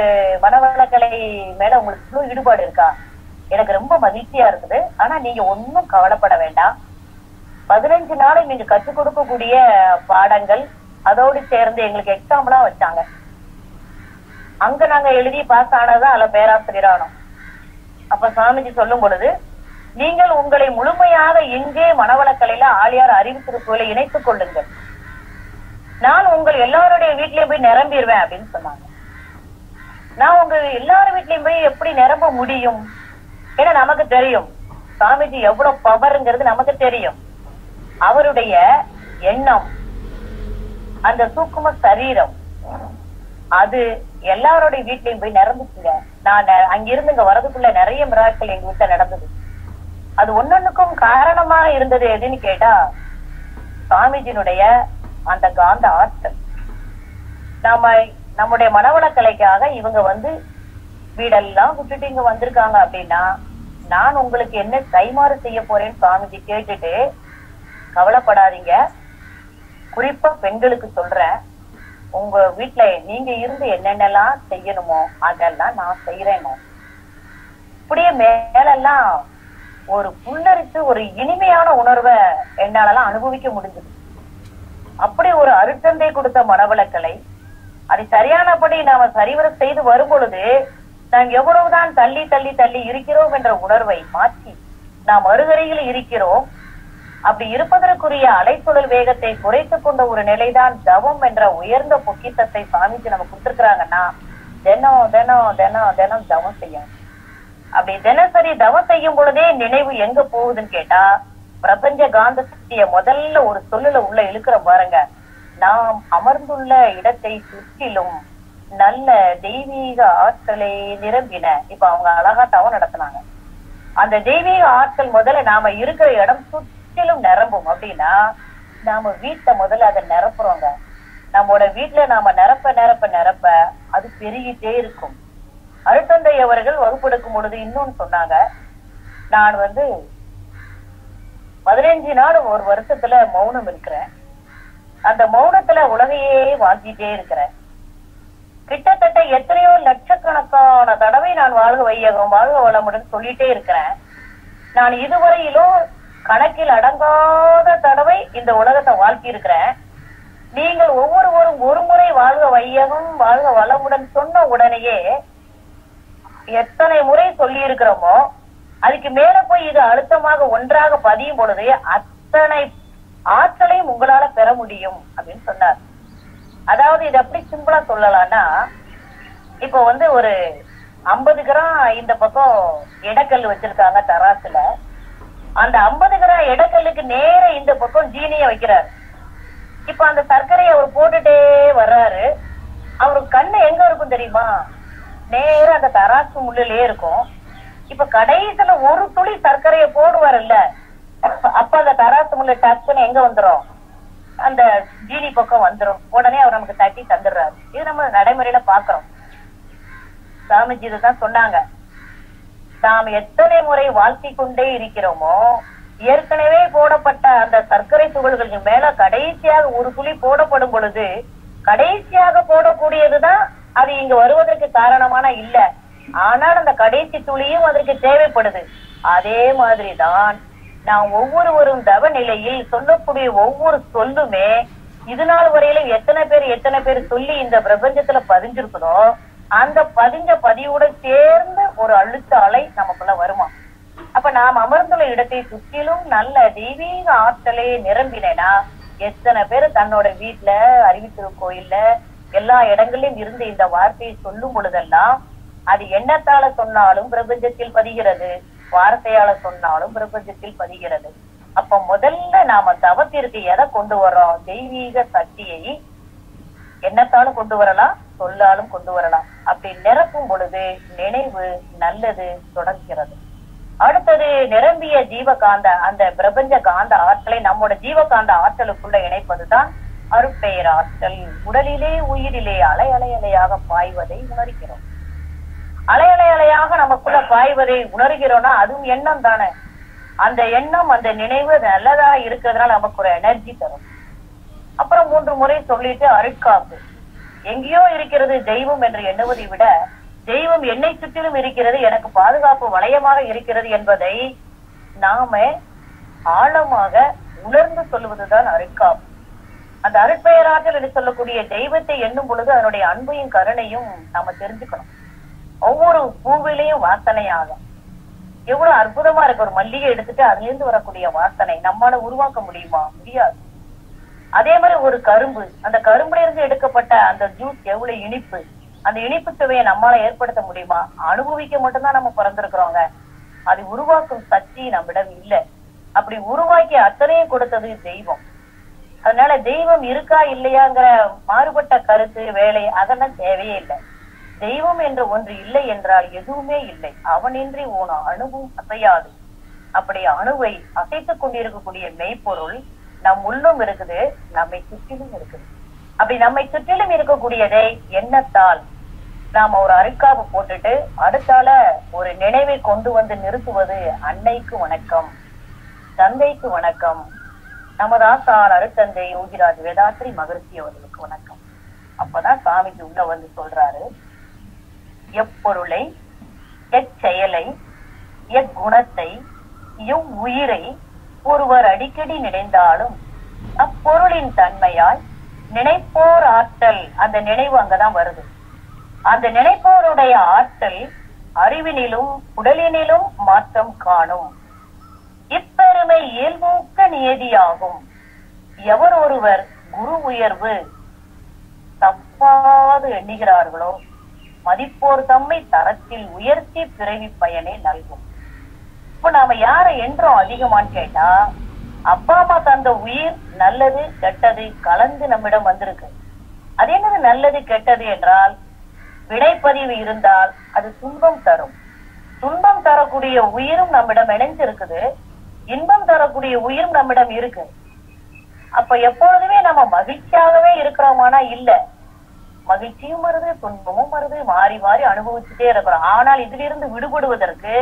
மனவளக்கலை மேல உங்களுக்கு இவ்வளவு ஈடுபாடு இருக்கா எனக்கு ரொம்ப மகிழ்ச்சியா இருக்குது ஆனா நீங்க ஒண்ணும் கவலைப்பட வேண்டாம் பதினஞ்சு நாளை நீங்க கற்றுக் கொடுக்கக்கூடிய பாடங்கள் அதோடு சேர்ந்து எங்களுக்கு எக்ஸாம் எல்லாம் வச்சாங்க அங்க நாங்க எழுதி பாஸ் ஆனதான் அதுல பேராசிரியரானோம் அப்ப சாமிஜி சொல்லும் பொழுது நீங்கள் உங்களை முழுமையாக இங்கே மனவளக்கலையில ஆழியார் அறிவித்திருக்கோலை இணைத்துக் கொள்ளுங்கள் நான் உங்கள் எல்லாருடைய வீட்லயும் போய் நிரம்பிடுவேன் அப்படின்னு சொன்னாங்க நான் உங்க எல்லார் வீட்லயும் போய் எப்படி நிரம்ப முடியும் ஏன்னா நமக்கு தெரியும் சாமிஜி எவ்வளவு பவர்ங்கிறது நமக்கு தெரியும் அவருடைய எண்ணம் அந்த சூக்கும சரீரம் அது எல்லாரோடைய வீட்லயும் போய் நிரம்பிச்சுங்க நான் நெ- அங்கிருந்து இங்க வரதுக்குள்ள நிறைய மிராக்கள் எங்க வீட்டுல நடந்தது அது ஒன்னொன்னுக்கும் காரணமாக இருந்தது எதுன்னு கேட்டா சாமிஜினுடைய அந்த காந்த ஆற்றல் நாம நம்முடைய மனவளக்கலைக்காக இவங்க வந்து வீடெல்லாம் விட்டுட்டு இங்க வந்திருக்காங்க அப்படின்னா நான் உங்களுக்கு என்ன கைமாறு செய்ய போறேன்னு சுவாமிஜி கேட்டுட்டு கவலைப்படாதீங்க குறிப்பா பெண்களுக்கு சொல்றேன் உங்க வீட்ல நீங்க இருந்து என்னென்னலாம் செய்யணுமோ அதெல்லாம் நான் செய்யறேன் இப்படியே மேலெல்லாம் ஒரு புல்லரித்து ஒரு இனிமையான உணர்வை என்னாலலாம் அனுபவிக்க முடிஞ்சது அப்படி ஒரு அருட்தந்தை கொடுத்த மனவளக்கலை அதை சரியானபடி நாம சரிவர செய்து வரும் பொழுது நாம் எவ்வளவுதான் தள்ளி தள்ளி தள்ளி இருக்கிறோம் என்ற உணர்வை மாற்றி நாம் அருகரையில் இருக்கிறோம் அப்படி இருப்பதற்குரிய அலைச்சுழல் வேகத்தை குறைத்துக் கொண்ட ஒரு நிலைதான் தவம் என்ற உயர்ந்த பொக்கித்தத்தை சாமிஜி நம்ம கொடுத்திருக்கிறாங்கன்னா தினம் தினம் தினம் தினம் தவம் செய்யணும் அப்படி தினசரி தவம் செய்யும் பொழுதே நினைவு எங்க போகுதுன்னு கேட்டா பிரபஞ்ச காந்த சக்திய முதல்ல ஒரு சொல்லுல உள்ள இழுக்கிற பாருங்க நாம் அமர்ந்துள்ள இடத்தை சுற்றிலும் நல்ல தெய்வீக ஆற்றலை நிரம்பின இப்ப அவங்க அழகா தவம் நடத்தினாங்க அந்த தெய்வீக ஆற்றல் முதல்ல நாம இருக்கிற இடம் சுற்றிலும் நிரம்பும் அப்படின்னா நாம வீட்டை முதல்ல அதை நிரப்புறோங்க நம்மளோட வீட்டுல நாம நிரப்ப நிரப்ப நிரப்ப அது பெருகிட்டே இருக்கும் அருத்தந்தை அவர்கள் வகுப்பெடுக்கும் பொழுது இன்னொன்னு சொன்னாங்க நான் வந்து பதினைஞ்சு நாள் ஒரு வருஷத்துல மௌனம் இருக்கிறேன் அந்த மௌனத்துல உலகையே வாழ்த்திட்டே இருக்கிறேன் கிட்டத்தட்ட எத்தனையோ லட்சக்கணக்கான தடவை நான் வாழ்க வையகம் வாழ்க வளமுடன் சொல்லிட்டே இருக்கிறேன் நான் இதுவரையிலும் கணக்கில் அடங்காத தடவை இந்த உலகத்தை வாழ்த்தி இருக்கிறேன் நீங்கள் ஒவ்வொருவரும் ஒரு முறை வாழ்க வையகம் வாழ்க வளமுடன் சொன்ன உடனேயே எத்தனை முறை சொல்லி இருக்கிறோமோ அதுக்கு மேல போய் இது அழுத்தமாக ஒன்றாக பதியும் பொழுது அத்தனை ஆற்றலையும் உங்களால பெற முடியும் அப்படின்னு சொன்னார் அதாவது இது எப்படி சிம்பிளா சொல்லலாம்னா இப்போ வந்து ஒரு ஐம்பது கிராம் இந்த பக்கம் எடக்கல் வச்சிருக்காங்க தராசுல அந்த ஐம்பது கிராம் எடக்கல்லுக்கு நேர இந்த பக்கம் ஜீனிய வைக்கிறார் இப்ப அந்த சர்க்கரையை அவர் போட்டுட்டே வர்றாரு அவருக்கு கண்ணு எங்க இருக்கும் தெரியுமா நேரா அந்த தராசு முள்ளிலே இருக்கும் இப்ப கடைசியில ஒரு துளி சர்க்கரையை போடுவாருல்ல அப்ப அந்த தராசு முள்ளு டக்குன்னு எங்க வந்துரும் அந்த ஜீனி பக்கம் வந்துரும் உடனே அவர் நமக்கு தட்டி தந்துடுறாரு இது நம்ம நடைமுறையில பாக்குறோம் சாமிஜி இதுதான் சொன்னாங்க நாம் எத்தனை முறை வாழ்த்தி கொண்டே இருக்கிறோமோ ஏற்கனவே போடப்பட்ட அந்த சர்க்கரை துகள்களுக்கு மேல கடைசியாக ஒரு துளி போடப்படும் பொழுது கடைசியாக போடக்கூடியதுதான் அது இங்க வருவதற்கு காரணமான இல்ல ஆனால் அந்த கடைசி துளியும் அதற்கு தேவைப்படுது அதே மாதிரிதான் நாம் ஒவ்வொருவரும் தவ நிலையில் சொல்லக்கூடிய ஒவ்வொரு சொல்லுமே இது நாள் வரையிலும் எத்தனை பேர் எத்தனை பேர் சொல்லி இந்த பிரபஞ்சத்துல பதிஞ்சிருக்குதோ அந்த பதிஞ்ச பதிவோட சேர்ந்து ஒரு அழுத்த அலை நமக்குள்ள வருமா அப்ப நாம் அமர்ந்துள்ள இடத்தை சுற்றிலும் நல்ல தெய்வீக ஆற்றலே நிரம்பினா எத்தனை பேர் தன்னோட வீட்டுல அறிவித்திருக்கோயில்ல எல்லா இடங்களிலும் இருந்து இந்த வார்த்தையை சொல்லும் பொழுதெல்லாம் அது எண்ணத்தால சொன்னாலும் பிரபஞ்சத்தில் பதிகிறது வார்த்தையால சொன்னாலும் பிரபஞ்சத்தில் பதிகிறது அப்ப முதல்ல நாம தவத்திற்கு எதை கொண்டு வர்றோம் தெய்வீக சக்தியை எண்ணத்தாலும் கொண்டு வரலாம் சொல்லாலும் கொண்டு வரலாம் அப்படி நிரப்பும் பொழுது நினைவு நல்லது தொடர்கிறது அடுத்தது நிரம்பிய ஜீவகாந்த அந்த பிரபஞ்ச காந்த ஆற்றலை நம்மோட ஜீவகாந்த ஆற்றலுக்குள்ள இணைப்பதுதான் அருட்பெயர் ஆற்றல் உடலிலே உயிரிலே அலை அலை அலையாக பாய்வதை உணர்கிறோம் அலை அலை அலையாக நமக்குள்ள பாய்வதை உணர்கிறோம்னா அதுவும் எண்ணம் தானே அந்த எண்ணம் அந்த நினைவு நல்லதா இருக்கிறதுனால நமக்கு ஒரு எனர்ஜி தரும் அப்புறம் மூன்று முறை சொல்லிட்டு அருட்காப்பு எங்கேயோ இருக்கிறது தெய்வம் என்று எண்ணுவதை விட தெய்வம் என்னை சுற்றிலும் இருக்கிறது எனக்கு பாதுகாப்பு வளையமாக இருக்கிறது என்பதை நாம ஆழமாக உணர்ந்து சொல்லுவதுதான் அருட்காப்பு அந்த அருட்பெயராற்றல் என்று சொல்லக்கூடிய தெய்வத்தை எண்ணும் பொழுது அதனுடைய அன்பையும் கருணையும் நாம தெரிஞ்சுக்கணும் ஒவ்வொரு பூவிலையும் வாசனையாகும் எவ்வளவு அற்புதமா இருக்கு ஒரு மல்லிகை எடுத்துட்டு அதுல இருந்து வரக்கூடிய வாசனை நம்மால உருவாக்க முடியுமா முடியாது அதே மாதிரி ஒரு கரும்பு அந்த கரும்புல இருந்து எடுக்கப்பட்ட அந்த ஜூஸ் எவ்வளவு இனிப்பு அந்த இனிப்பு சுவையை நம்மால ஏற்படுத்த முடியுமா அனுபவிக்க மட்டும்தான் நம்ம பிறந்திருக்கிறோங்க அது உருவாக்கும் சக்தி நம்மிடம் இல்ல அப்படி உருவாக்கி அத்தனையும் கொடுத்தது தெய்வம் அதனால தெய்வம் இருக்கா இல்லையாங்கிற மாறுபட்ட கருத்து வேலை அதெல்லாம் தேவையே இல்லை தெய்வம் என்று ஒன்று இல்லை என்றால் எதுவுமே இல்லை அவனின்றி உன அணுவும் அசையாது அப்படி அணுவை அசைத்துக் கொண்டிருக்கக்கூடிய மெய்ப்பொருள் நம் உள்ளும் இருக்குது நம்மை சுற்றிலும் இருக்குது அப்படி நம்மை சுற்றிலும் இருக்கக்கூடியதை எண்ணத்தால் நாம ஒரு அருக்காவு போட்டுட்டு அடுத்தால ஒரு நினைவை கொண்டு வந்து நிறுத்துவது அன்னைக்கு வணக்கம் தந்தைக்கு வணக்கம் நமது ஆசான் அருத்தந்தை யோகிராஜ் வேதாத்ரி மகரிஷி அவர்களுக்கு வணக்கம் அப்பதான் சாமிஜி உள்ள வந்து சொல்றாரு எப்பொருளை எச்செயலை எக்குணத்தை எவ்வுயிரை ஒருவர் அடிக்கடி நினைந்தாலும் அப்பொருளின் தன்மையால் நினைப்போர் ஆற்றல் அந்த நினைவு அங்கதான் வருது அந்த நினைப்போருடைய ஆற்றல் அறிவினிலும் உடலினிலும் மாற்றம் காணும் இப்பெருமை இயல்பூக்க நியதியாகும் எவர் ஒருவர் குரு உயர்வு தப்பாது எண்ணுகிறார்களோ மதிப்போர் தம்மை தரத்தில் உயர்த்தி பிறவி பயனை நல்கும் இப்ப நாம யாரை என்றோம் அதிகமான்னு கேட்டா அப்பா அம்மா தந்த உயிர் நல்லது கெட்டது கலந்து நம்மிடம் வந்திருக்கு அது என்னது நல்லது கெட்டது என்றால் விடைப்பதிவு இருந்தால் அது துன்பம் தரும் துன்பம் தரக்கூடிய உயிரும் நம்மிடம் இணைஞ்சிருக்குது இன்பம் தரக்கூடிய உயிரும் நம்மிடம் இருக்கு அப்ப எப்பொழுதுமே நம்ம மகிழ்ச்சியாகவே இருக்கிறோமானா இல்ல மகிழ்ச்சியும் வருது துன்பமும் வருது மாறி மாறி அனுபவிச்சுட்டே இருக்கிறோம் ஆனால் இதிலிருந்து விடுபடுவதற்கு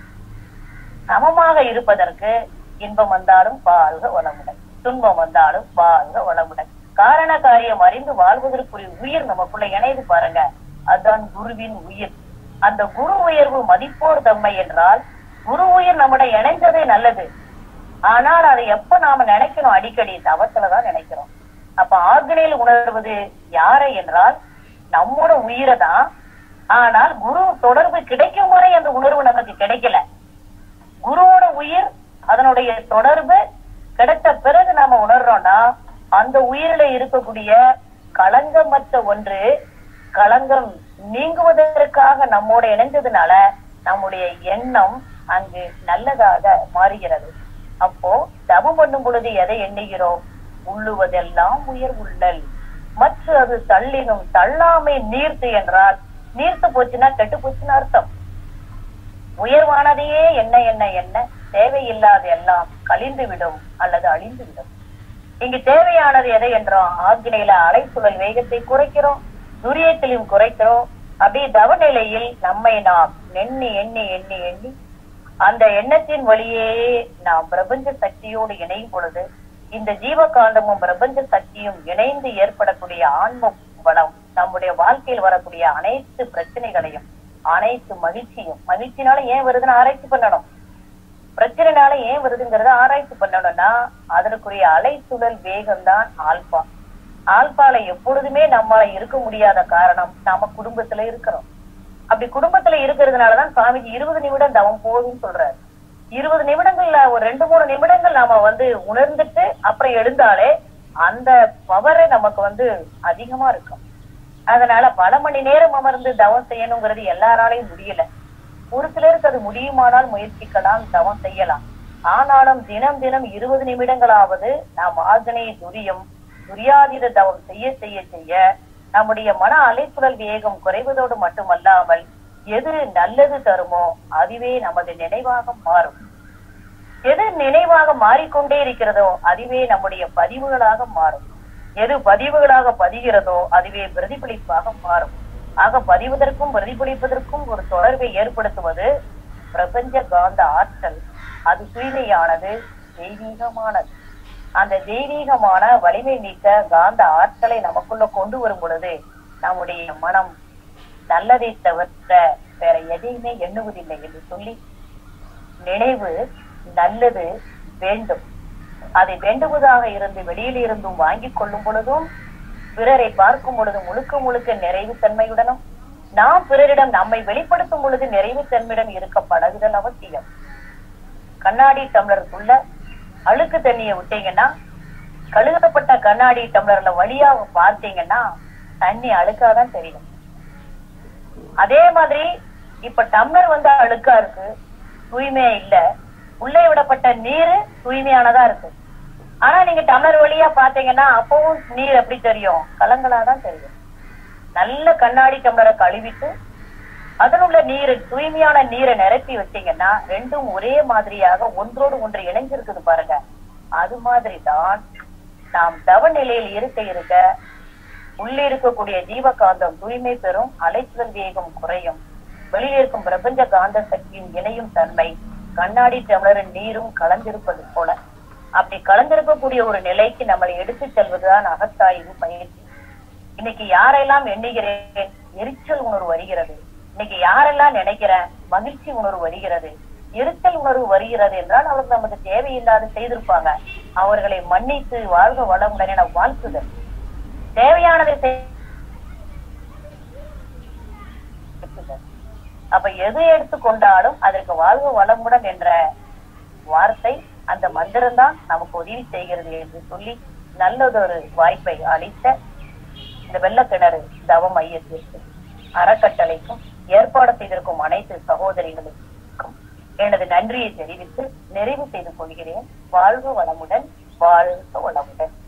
சமமாக இருப்பதற்கு இன்பம் வந்தாலும் வாழ்க வளமுடன் துன்பம் வந்தாலும் வாழ்க வளமுடன் காரண காரியம் அறிந்து வாழ்வதற்குரிய உயிர் நமக்குள்ள இணைது பாருங்க அதுதான் குருவின் உயிர் அந்த குரு உயர்வு மதிப்போர் தம்மை என்றால் குரு உயிர் நம்முடைய இணைந்ததே நல்லது ஆனால் அதை எப்ப நாம நினைக்கணும் அடிக்கடி தவத்துலதான் நினைக்கிறோம் அப்ப ஆர்கனையில் உணர்வது யாரை என்றால் நம்மோட உயிரை தான் ஆனால் குரு தொடர்பு கிடைக்கும் வரை அந்த உணர்வு நமக்கு கிடைக்கல குருவோட உயிர் அதனுடைய தொடர்பு கிடைத்த பிறகு நாம உணர்றோம்னா அந்த உயிரில இருக்கக்கூடிய களங்கமற்ற ஒன்று களங்கம் நீங்குவதற்காக நம்மோட இணைந்ததுனால நம்முடைய எண்ணம் அங்கு நல்லதாக மாறுகிறது அப்போ தவம் பண்ணும் பொழுது எதை எண்ணுகிறோம் உள்ளுவதெல்லாம் உயர் உள்ளல் மற்ற அது தள்ளினும் தள்ளாமை நீர்த்து என்றால் நீர்த்து போச்சுன்னா கெட்டு போச்சுன்னு அர்த்தம் உயர்வானதையே என்ன என்ன என்ன தேவையில்லாத எல்லாம் கழிந்து விடும் அல்லது அழிந்து விடும் இங்கு தேவையானது எதை என்றோம் ஆக்னியில அலைச்சுழல் வேகத்தை குறைக்கிறோம் துரியத்திலும் குறைக்கிறோம் அப்படியே தவநிலையில் நம்மை நாம் எண்ணி எண்ணி எண்ணி எண்ணி அந்த எண்ணத்தின் வழியே நாம் பிரபஞ்ச சக்தியோடு இணையும் பொழுது இந்த ஜீவகாந்தமும் பிரபஞ்ச சக்தியும் இணைந்து ஏற்படக்கூடிய ஆன்ம பலம் நம்முடைய வாழ்க்கையில் வரக்கூடிய அனைத்து பிரச்சனைகளையும் அனைத்து மகிழ்ச்சியும் மகிழ்ச்சினால ஏன் வருதுன்னு ஆராய்ச்சி பண்ணணும் பிரச்சனைனால ஏன் வருதுங்கிறத ஆராய்ச்சி பண்ணணும்னா அதற்குரிய அலைச்சுழல் வேகம் தான் ஆல்பா ஆல்பால எப்பொழுதுமே நம்மால இருக்க முடியாத காரணம் நாம குடும்பத்துல இருக்கிறோம் அப்படி குடும்பத்துல இருக்கிறதுனாலதான் சுவாமிஜி இருபது நிமிடம் தவம் போதும்னு சொல்றாரு இருபது நிமிடங்கள்ல ஒரு ரெண்டு மூணு நிமிடங்கள் நாம வந்து உணர்ந்துட்டு அப்புறம் எழுந்தாலே அந்த பவரை நமக்கு வந்து அதிகமா இருக்கும் அதனால பல மணி நேரம் அமர்ந்து தவம் செய்யணுங்கிறது எல்லாராலையும் முடியல ஒரு சிலருக்கு அது முடியுமானால் முயற்சிக்கலாம் தவம் செய்யலாம் ஆனாலும் தினம் தினம் இருபது நிமிடங்களாவது நாம் ஆஜனை துரியம் துரியாதீத தவம் செய்ய செய்ய செய்ய நம்முடைய மன அலைச்சுழல் வேகம் குறைவதோடு மட்டுமல்லாமல் எது நல்லது தருமோ அதுவே நமது நினைவாக மாறும் எது நினைவாக மாறிக்கொண்டே இருக்கிறதோ அதுவே நம்முடைய பதிவுகளாக மாறும் எது பதிவுகளாக பதிகிறதோ அதுவே பிரதிபலிப்பாக மாறும் ஆக பதிவதற்கும் பிரதிபலிப்பதற்கும் ஒரு தொடர்பை ஏற்படுத்துவது பிரபஞ்ச காந்த ஆற்றல் அது தூய்மையானது தெய்வீகமானது அந்த தெய்வீகமான வலிமை மிக்க காந்த ஆற்றலை நமக்குள்ள கொண்டு வரும் பொழுது நம்முடைய மனம் நல்லதை தவிர்த்த வேற எதையுமே எண்ணுவதில்லை என்று சொல்லி நினைவு நல்லது வேண்டும் அதை வேண்டுவதாக இருந்து வெளியில் இருந்தும் வாங்கிக் கொள்ளும் பொழுதும் பிறரை பார்க்கும் பொழுது முழுக்க முழுக்க நிறைவு தன்மையுடனும் நாம் பிறரிடம் நம்மை வெளிப்படுத்தும் பொழுது நிறைவு தன்மையுடன் இருக்க பழகுதல் அவசியம் கண்ணாடி டம்ளருக்குள்ள அழுக்கு தண்ணியை விட்டீங்கன்னா கழுகப்பட்ட கண்ணாடி டம்ளர்ல வழியா பார்த்தீங்கன்னா தண்ணி அழுக்காதான் தெரியும் அதே மாதிரி இப்ப டம்ளர் வந்து அழுக்கா இருக்கு தூய்மையா இல்ல உள்ளே விடப்பட்ட நீர் தூய்மையானதா இருக்கு ஆனா நீங்க டம்ளர் வழியா பாத்தீங்கன்னா அப்பவும் நீர் எப்படி தெரியும் கலங்களாதான் தெரியும் நல்ல கண்ணாடி டம்ளரை கழுவிட்டு அதனுள்ள நீரை தூய்மையான நீரை நிரப்பி வச்சீங்கன்னா ரெண்டும் ஒரே மாதிரியாக ஒன்றோடு ஒன்று இணைஞ்சிருக்குது பாருங்க அது மாதிரி தான் நாம் தவ நிலையில் இருக்க இருக்க உள்ளே இருக்கக்கூடிய ஜீவகாந்தம் தூய்மை பெறும் அலைச்சுதல் வேகம் குறையும் வெளியே இருக்கும் பிரபஞ்ச காந்த சக்தியின் இணையும் தன்மை கண்ணாடி டம்ளரின் நீரும் கலந்திருப்பது போல அப்படி கலந்திருக்கக்கூடிய ஒரு நிலைக்கு நம்மளை எடுத்து செல்வதுதான் அகத்தாய்வு பயிற்சி இன்னைக்கு யாரெல்லாம் எண்ணுகிறேன் எரிச்சல் உணர்வு வருகிறது இன்னைக்கு யாரெல்லாம் நினைக்கிறேன் மகிழ்ச்சி உணர்வு வருகிறது எரிச்சல் உணர்வு வருகிறது என்றால் அவர்கள் நமக்கு தேவையில்லாத செய்திருப்பாங்க அவர்களை மன்னித்து வாழ்க வளமுடன் என வாழ்த்துதல் தேவையானதை செய்- அப்ப எது எடுத்துக்கொண்டாலும் அதற்கு வாழ்க வளமுடன் என்ற வார்த்தை அந்த மந்திரம் தான் நமக்கு உதவி செய்கிறது என்று சொல்லி நல்லதொரு வாய்ப்பை அளித்த இந்த வெள்ளக்கிணறு தவ மையத்திற்கு அறக்கட்டளைக்கும் ஏற்பாடு செய்திருக்கும் அனைத்து சகோதரிகளுக்கும் எனது நன்றியை தெரிவித்து நிறைவு செய்து கொள்கிறேன் வாழ்க வளமுடன் வாழ்க வளமுடன்